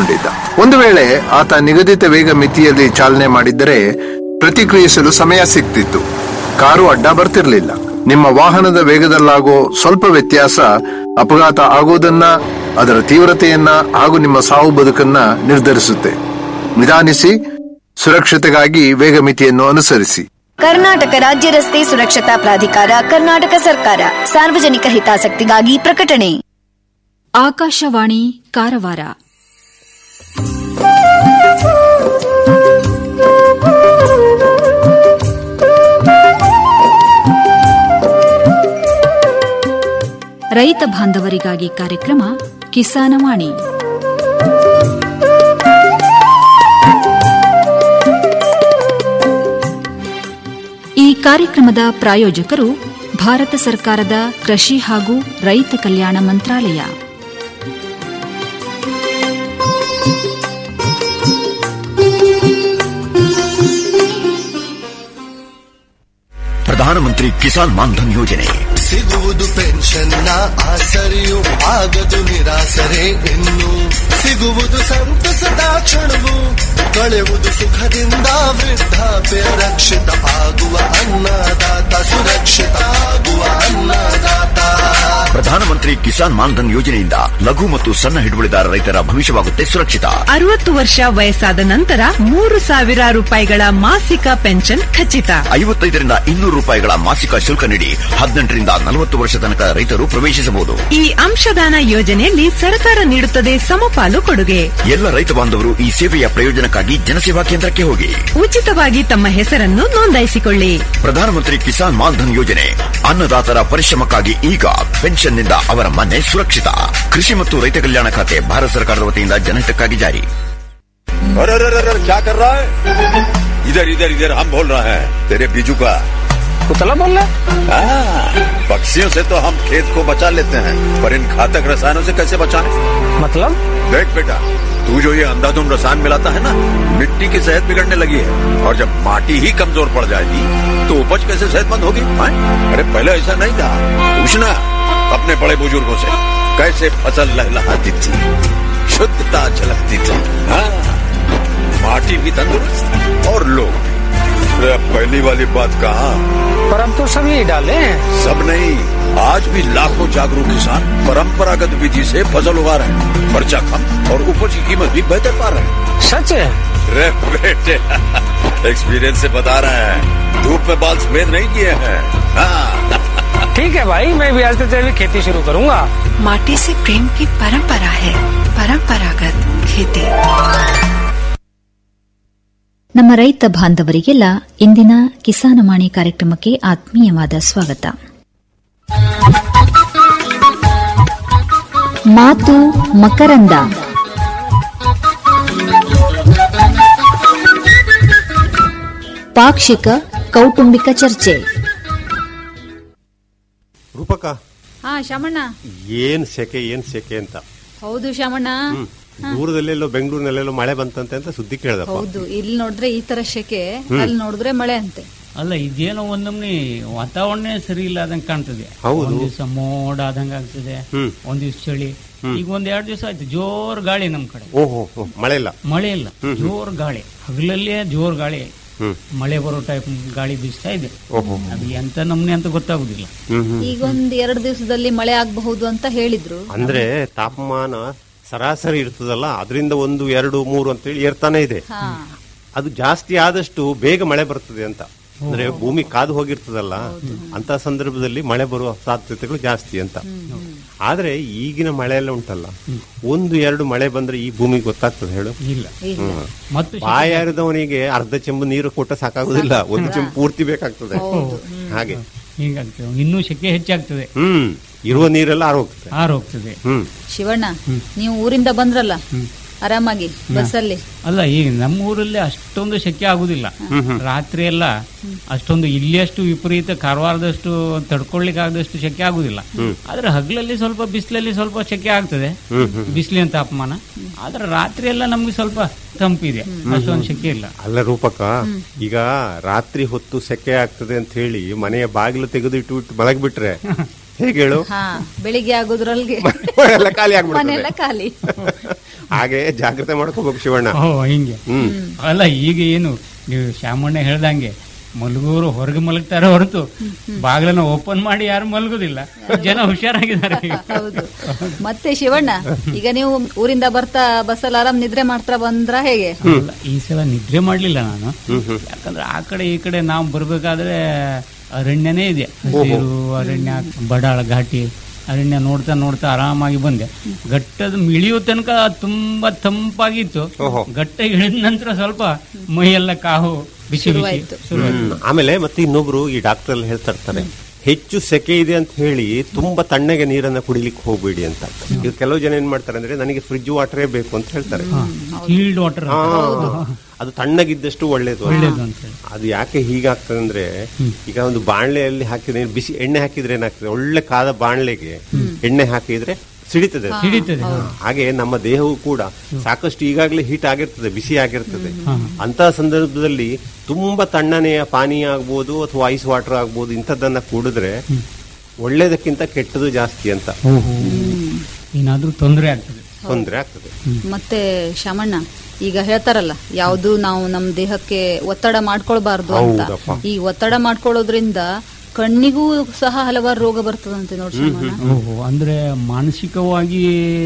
ಕಾಯ್ದುಕೊಂಡಿದ್ದ ಒಂದು ವೇಳೆ ಆತ ನಿಗದಿತ ವೇಗ ಮಿತಿಯಲ್ಲಿ ಚಾಲನೆ ಮಾಡಿದ್ದರೆ ಪ್ರತಿಕ್ರಿಯಿಸಲು ಸಮಯ ಸಿಗ್ತಿತ್ತು ಕಾರು ಅಡ್ಡ ಬರ್ತಿರ್ಲಿಲ್ಲ ನಿಮ್ಮ ವಾಹನದ ವೇಗದಲ್ಲಾಗೋ ಸ್ವಲ್ಪ ವ್ಯತ್ಯಾಸ ಅಪಘಾತ ಆಗೋದನ್ನ ಅದರ ತೀವ್ರತೆಯನ್ನ ಹಾಗೂ ನಿಮ್ಮ ಸಾವು ಬದುಕನ್ನ ನಿರ್ಧರಿಸುತ್ತೆ ನಿಧಾನಿಸಿ ಸುರಕ್ಷತೆಗಾಗಿ ವೇಗ ಮಿತಿಯನ್ನು ಅನುಸರಿಸಿ ಕರ್ನಾಟಕ ರಾಜ್ಯ ರಸ್ತೆ ಸುರಕ್ಷತಾ ಪ್ರಾಧಿಕಾರ ಕರ್ನಾಟಕ ಸರ್ಕಾರ ಸಾರ್ವಜನಿಕ ಹಿತಾಸಕ್ತಿಗಾಗಿ ಪ್ರಕಟಣೆ ಆಕಾಶವಾಣಿ ಕಾರವಾರ ರೈತ ಬಾಂಧವರಿಗಾಗಿ ಕಾರ್ಯಕ್ರಮ ಕಿಸಾನವಾಣಿ ಈ ಕಾರ್ಯಕ್ರಮದ ಪ್ರಾಯೋಜಕರು ಭಾರತ ಸರ್ಕಾರದ ಕೃಷಿ ಹಾಗೂ ರೈತ ಕಲ್ಯಾಣ ಮಂತ್ರಾಲಯ ಪ್ರಧಾನಮಂತ್ರಿ ಕಿಸಾನ್ ಮಾನ್ಧನ್ ಯೋಜನೆ ಸಿಗುವುದು ಪೆನ್ಷನ್ನ ಆಸರೆಯು ಆಗದು ನಿರಾಸರೆ ಇನ್ನು ಸಿಗುವುದು ಸಂತಸದ ಕ್ಷಣವು ಕಳೆಯುವುದು ಸುಖದಿಂದ ವೃದ್ಧಾಪ್ಯ ರಕ್ಷಿತ ಆಗುವ ಅನ್ನದಾತ ಸುರಕ್ಷಿತ ಆಗುವ ಅನ್ನದಾತ ಪ್ರಧಾನಮಂತ್ರಿ ಕಿಸಾನ್ ಮಾನ್ಧನ್ ಯೋಜನೆಯಿಂದ ಲಘು ಮತ್ತು ಸಣ್ಣ ಹಿಡುವಳಿದಾರ ರೈತರ ಭವಿಷ್ಯವಾಗುತ್ತೆ ಸುರಕ್ಷಿತ ಅರವತ್ತು ವರ್ಷ ವಯಸ್ಸಾದ ನಂತರ ಮೂರು ಸಾವಿರ ರೂಪಾಯಿಗಳ ಮಾಸಿಕ ಪೆನ್ಷನ್ ಖಚಿತ ಐವತ್ತೈದರಿಂದ ಇನ್ನೂರು ರೂಪಾಯಿಗಳ ಮಾಸಿಕ ಶುಲ್ಕ ನೀಡಿ ಹದಿನೆಂಟರಿಂದ ನಲವತ್ತು ವರ್ಷ ತನಕ ರೈತರು ಪ್ರವೇಶಿಸಬಹುದು ಈ ಅಂಶದಾನ ಯೋಜನೆಯಲ್ಲಿ ಸರ್ಕಾರ ನೀಡುತ್ತದೆ ಸಮಪಾಲು ಕೊಡುಗೆ ಎಲ್ಲ ರೈತ ಬಾಂಧವರು ಈ ಸೇವೆಯ ಪ್ರಯೋಜನಕ್ಕಾಗಿ ಜನಸೇವಾ ಕೇಂದ್ರಕ್ಕೆ ಹೋಗಿ ಉಚಿತವಾಗಿ ತಮ್ಮ ಹೆಸರನ್ನು ನೋಂದಾಯಿಸಿಕೊಳ್ಳಿ ಪ್ರಧಾನಮಂತ್ರಿ ಕಿಸಾನ್ ಮಾನ್ಧನ್ ಯೋಜನೆ ಅನ್ನದಾತರ ಪರಿಶ್ರಮಕ್ಕಾಗಿ ಈಗ ಪೆನ್ಷನ್ನಿಂದ ಅವರ ಮನೆ ಸುರಕ್ಷಿತ ಕೃಷಿ ಮತ್ತು ರೈತ ಕಲ್ಯಾಣ ಖಾತೆ ಭಾರತ ಸರ್ಕಾರದ ವತಿಯಿಂದ ಜನಹಿತಕ್ಕಾಗಿ ಜಾರಿ अरे अरे अरे अरे, क्या कर रहा है इधर इधर इधर हम बोल रहे हैं तेरे बीजू का कुतला बोल रहा हाँ, पक्षियों से तो हम खेत को बचा लेते हैं पर इन घातक रसायनों से कैसे बचाएं? मतलब देख बेटा तू जो ये अंधाधुंध रसायन मिलाता है ना मिट्टी की सेहत बिगड़ने लगी है और जब माटी ही कमजोर पड़ जाएगी तो उपज कैसे सेहतमंद होगी हाँ? अरे पहले ऐसा नहीं था पूछना अपने बड़े बुजुर्गों से कैसे फसल लहलहाती थी शुद्धता झलकती थी हाँ माटी भी तंदुरुस्त और लोग भी अरे अब पहली वाली बात कहा पर अब तो सब यही डाले हैं सब नहीं आज भी लाखों जागरूक किसान परंपरागत विधि से फसल उगा रहे हैं खर्चा कम और उपज की कीमत भी बेहतर पा रहे हैं सच है रे बेटे एक्सपीरियंस से बता रहे हैं धूप में बाल सफेद नहीं किए हैं हाँ ठीक है भाई मैं भी आज से जैविक खेती शुरू करूंगा माटी से प्रेम की परंपरा है परंपरागत खेती ನಮ್ಮ ರೈತ ಬಾಂಧವರಿಗೆಲ್ಲ ಇಂದಿನ ಕಿಸಾನವಾಣಿ ಕಾರ್ಯಕ್ರಮಕ್ಕೆ ಆತ್ಮೀಯವಾದ ಸ್ವಾಗತ ಮಾತು ಮಕರಂದ ಪಾಕ್ಷಿಕ ಕೌಟುಂಬಿಕ ಚರ್ಚೆ ರೂಪಕ ಹಾ ಶಾಮಣ್ಣ ಏನ್ ಸೆಕೆ ಏನ್ ಸೆಕೆ ಅಂತ ಹೌದು ಶಾಮಣ್ಣ ದೂರದಲ್ಲೆಲ್ಲೋ ಬೆಂಗಳೂರಿನಲ್ಲೆಲ್ಲೋ ಮಳೆ ಬಂತಂತೆ ಅಂತ ಸುದ್ದಿ ಕೇಳ್ದಪ್ಪ ಹೌದು ಇಲ್ಲಿ ನೋಡಿದ್ರೆ ಈ ತರ ಶೆಕೆ ಅಲ್ಲಿ ನೋಡಿದ್ರೆ ಮಳೆ ಅಂತೆ ಅಲ್ಲ ಇದೇನೋ ಒಂದೊಮ್ಮೆ ವಾತಾವರಣ ಸರಿ ಇಲ್ಲ ಆದಂಗೆ ಕಾಣ್ತದೆ ಹೌದು. ಒಂದ್ ದಿವಸ ಮೋಡ ಆದಂಗ ಆಗ್ತದೆ ಹ್ಮ್. ಒಂದ್ ದಿವಸ ಚಳಿ ಈಗ ಒಂದ್ ಎರಡ್ ದಿವಸ ಆಯ್ತು ಜೋರ್ ಗಾಳಿ ನಮ್ ಕಡೆ ಓಹೋ ಓ, ಮಳೆ ಇಲ್ಲ ಮಳೆ ಇಲ್ಲ ಜೋರ್ ಗಾಳಿ ಹಗಲಲ್ಲೇ ಜೋರ್ ಗಾಳಿ ಹ್ಮ್ ಮಳೆ ಬರೋ ಟೈಪ್ ಗಾಳಿ ಬೀಸ್ತಾ ಇದೆ ಓಹೋ ಅದು ಎಂತ ನಮ್ನೆ ಅಂತ ಗೊತ್ತಾಗುದಿಲ್ಲ ಹ್ಮ್ ಹ್ಮ್ ಈಗ ಒಂದ್ ಎರಡು ದಿವಸದಲ್ಲಿ ಮಳೆ ಆಗಬಹುದು ಅಂತ ಹೇಳಿದ್ರು ಅಂದ್ರೆ ತಾಪಮಾನ ಸರಾಸರಿ ಇರ್ತದಲ್ಲ ಅದರಿಂದ ಒಂದು ಎರಡು ಮೂರು ಅಂತೇಳಿ ಏರ್ತಾನೆ ಇದೆ ಹಾ ಅದು ಜಾಸ್ತಿ ಆದಷ್ಟು ಬೇಗ ಮಳೆ ಬರ್ತದೆ ಅಂತ ಅಂದ್ರೆ ಭೂಮಿ ಕಾದು ಹೋಗಿರ್ತದಲ್ಲ ಅಂತ ಸಂದರ್ಭದಲ್ಲಿ ಮಳೆ ಬರುವ ಸಾಧ್ಯತೆಗಳು ಜಾಸ್ತಿ ಅಂತ ಆದ್ರೆ ಈಗಿನ ಮಳೆ ಎಲ್ಲ ಉಂಟಲ್ಲ ಒಂದು ಎರಡು ಮಳೆ ಬಂದ್ರೆ ಈ ಭೂಮಿಗೆ ಗೊತ್ತಾಗ್ತದೆ ಹೇಳು ಇಲ್ಲ ಇಲ್ಲ ಮತ್ತು ಬಾಯಾರಿದವನಿಗೆ ಅರ್ಧ ಚೆಂಬು ನೀರು ಕೊಟ್ಟ ಸಾಕಾಗುದಿಲ್ಲ ಒಂದು ಚೆಂಬು ಪೂರ್ತಿ ಬೇಕಾಗ್ತದೆ ಹಾಗೆ ಹಿಂಗಾಗ್ತದೆ ಇನ್ನೂ ಶೆಕೆ ಹೆಚ್ಚಾಗ್ತದೆ ಹ್ಮ್ ಇರುವ ನೀರೆಲ್ಲ ಆರೋಗ್ತದೆ ಆರೋಗ್ತದೆ ಹ್ಮ್ ಶಿವಣ್ಣ ನೀವು ಊರಿಂದ ಬಂದ್ರಲ್ಲ ಆರಾಮಾಗಿ ಬಸ್ಸಲ್ಲಿ ಅಲ್ಲ ಈಗ ನಮ್ಮ ಊರಲ್ಲಿ ಅಷ್ಟೊಂದು ಶೆಕೆ ಆಗುದಿಲ್ಲ ರಾತ್ರಿ ಎಲ್ಲ ಅಷ್ಟೊಂದು ಇಲ್ಲಿ ಅಷ್ಟು ವಿಪರೀತ ಕಾರವಾರದಷ್ಟು ತಡ್ಕೊಳ್ಲಿಕ್ಕೆ ಆಗದಷ್ಟು ಶೆಕೆ ಆಗುದಿಲ್ಲ ಆದ್ರೆ ಹಗಲಲ್ಲಿ ಸ್ವಲ್ಪ ಬಿಸಿಲಲ್ಲಿ ಸ್ವಲ್ಪ ಶೆಕೆ ಆಗ್ತದೆ ಬಿಸಿಲಿನ ತಾಪಮಾನ ಆದ್ರೆ ರಾತ್ರಿ ಎಲ್ಲ ನಮ್ಗೆ ಸ್ವಲ್ಪ ತಂಪಿದೆ ಅಷ್ಟೊಂದು ಶೆಕೆ ಇಲ್ಲ ಅಲ್ಲ ರೂಪಕ ಈಗ ರಾತ್ರಿ ಹೊತ್ತು ಸೆಕೆ ಆಗ್ತದೆ ಅಂತ ಹೇಳಿ ಮನೆಯ ಬಾಗಿಲು ತೆಗೆದು ಇಟ್ಟು ಇಟ್ಟು ಮಲಗಿಬಿಟ್ರೆ ಹೇಗೆ ಹೇಳು ಹಾ ಬೆಳಿಗ್ಗೆ ಆಗೋದ್ರೊಳಗೆ ಎಲ್ಲ ಖಾಲಿ ಆಗ್ಬಿಡ್ತದೆ. ಮನೆಯೆಲ್ಲ ಖಾಲಿ ಹಾಗೆ ಜಾಗ್ರತೆ ಮಾಡ್ಕೋಬೇಕು ಶಿವಣ್ಣ ಓ ಹಿಂಗೆ ಹ್ಮ್ ಅಲ್ಲ ಈಗ ಏನು ನೀವು ಶ್ಯಾಮಣ್ಣ ಹೇಳ್ದಂಗೆ ಮಲಗೋರು ಹೊರಗೆ ಮಲಗ್ತಾರೆ ಹೊರತು ಬಾಗಿಲನ್ನ ಓಪನ್ ಮಾಡಿ ಯಾರು ಮಲಗುದಿಲ್ಲ ಜನ ಹುಷಾರಾಗಿದ್ದಾರೆ ಈಗ. ಹೌದು ಮತ್ತೆ ಶಿವಣ್ಣ ಈಗ ನೀವು ಊರಿಂದ ಬರ್ತಾ ಬಸ್ಸಲ್ಲಿ ಆರಾಮ್ ನಿದ್ರೆ ಮಾಡ್ತಾ ಬಂದ್ರ ಹೇಗೆ ಅಲ್ಲ, ಈ ಸಲ ನಿದ್ರೆ ಮಾಡ್ಲಿಲ್ಲ ನಾನು ಯಾಕಂದ್ರೆ ಆ ಕಡೆ ಈ ಕಡೆ ನಾವು ಬರ್ಬೇಕಾದ್ರೆ ಅರಣ್ಯನೇ ಇದೆ ಹಸಿರು ಅರಣ್ಯ ಬಡಾಳ ಘಾಟಿ ಅರಣ್ಯ ನೋಡ್ತಾ ನೋಡ್ತಾ ಆರಾಮಾಗಿ ಬಂದೆ ಘಟ್ಟದ ಇಳಿಯೋ ತನಕ ತುಂಬಾ ತಂಪಾಗಿತ್ತು ಘಟ್ಟ ಇಳಿದ ನಂತರ ಸ್ವಲ್ಪ ಮೈಯೆಲ್ಲ ಕಾಹು ಬಿಸಿ ಬಿಸಿ ಶುರುವಾಯ್ತು. ಶುರುವಾಯ್ತು ಹ್ಮ್. ಆಮೇಲೆ ಮತ್ತೆ ಇನ್ನೊಬ್ರು ಈ ಡಾಕ್ಟರ್ ಎಲ್ಲ ಹೇಳ್ತಾ ಇರ್ತಾರೆ ಹೆಚ್ಚು ಸೆಕೆ ಇದೆ ಅಂತ ಹೇಳಿ ತುಂಬಾ ತಣ್ಣಗೆ ನೀರನ್ನ ಕುಡಿಲಿಕ್ಕೆ ಹೋಗ್ಬೇಡಿ ಅಂತ ಈಗ ಕೆಲವು ಜನ ಏನ್ ಮಾಡ್ತಾರೆ ಅಂದ್ರೆ ನನಗೆ ಫ್ರಿಜ್ ವಾಟರೇ ಬೇಕು ಅಂತ ಹೇಳ್ತಾರೆ ಚೀಲ್ಡ್ ವಾಟರ್ ಹಾ, ಅದು ತಣ್ಣಗಿದ್ದಷ್ಟು ಒಳ್ಳೇದು ಅಂತ. ಒಳ್ಳೇದು ಅಂತ ಹೇಳಿ ಅದು ಯಾಕೆ ಹೀಗಾಗ್ತದೆ ಅಂದ್ರೆ ಈಗ ಒಂದು ಬಾಣ್ಲೆಯಲ್ಲಿ ಹಾಕಿದ್ರೆ ಬಿಸಿ ಎಣ್ಣೆ ಹಾಕಿದ್ರೆ ಏನಾಗ್ತದೆ ಒಳ್ಳೆ ಕಾದ ಬಾಣ್ಲೆಗೆ ಎಣ್ಣೆ ಹಾಕಿದ್ರೆ ಸಿಡಿತದೆ ಅದು. ಹಿಡಿತದೆ ಹಾಗೆ ನಮ್ಮ ದೇಹವು ಕೂಡ ಸಾಕಷ್ಟು ಈಗಾಗಲೇ ಹೀಟ್ ಆಗಿರ್ತದೆ ಬಿಸಿ ಆಗಿರ್ತದೆ ಅಂತಹ ಸಂದರ್ಭದಲ್ಲಿ ತುಂಬಾ ತಣ್ಣನೆಯ ಪಾನೀಯ ಆಗ್ಬೋದು ಅಥವಾ ಐಸ್ ವಾಟರ್ ಆಗ್ಬೋದು ಇಂಥದ್ದನ್ನ ಕುಡಿದ್ರೆ ಒಳ್ಳೇದಕ್ಕಿಂತ ಕೆಟ್ಟದು ಜಾಸ್ತಿ ಅಂತ ಏನಾದ್ರೂ ತೊಂದರೆ ಆಗ್ತದೆ ತೊಂದರೆ ಆಗ್ತದೆ ಮತ್ತೆ ಶಾಮಣ್ಣ ಈಗ ಹೇಳ್ತಾರಲ್ಲ ಯಾವುದು ನಾವು ನಮ್ಮ ದೇಹಕ್ಕೆ ಒತ್ತಡ ಮಾಡ್ಕೊಳ್ಬಾರ್ದು ಅಂತ ಹೌದಪ್ಪ. ಈ ಒತ್ತಡ ಮಾಡ್ಕೊಳ್ಳೋದ್ರಿಂದ ಕಣ್ಣಿಗೂ ಸಹ ಹಲವಾರು ರೋಗ ಬರ್ತದಂತೆ ನೋಡಿ ಶಾಮಣ್ಣ ಓಹೋ ಅಂದ್ರೆ ಮಾನಸಿಕವಾಗಿ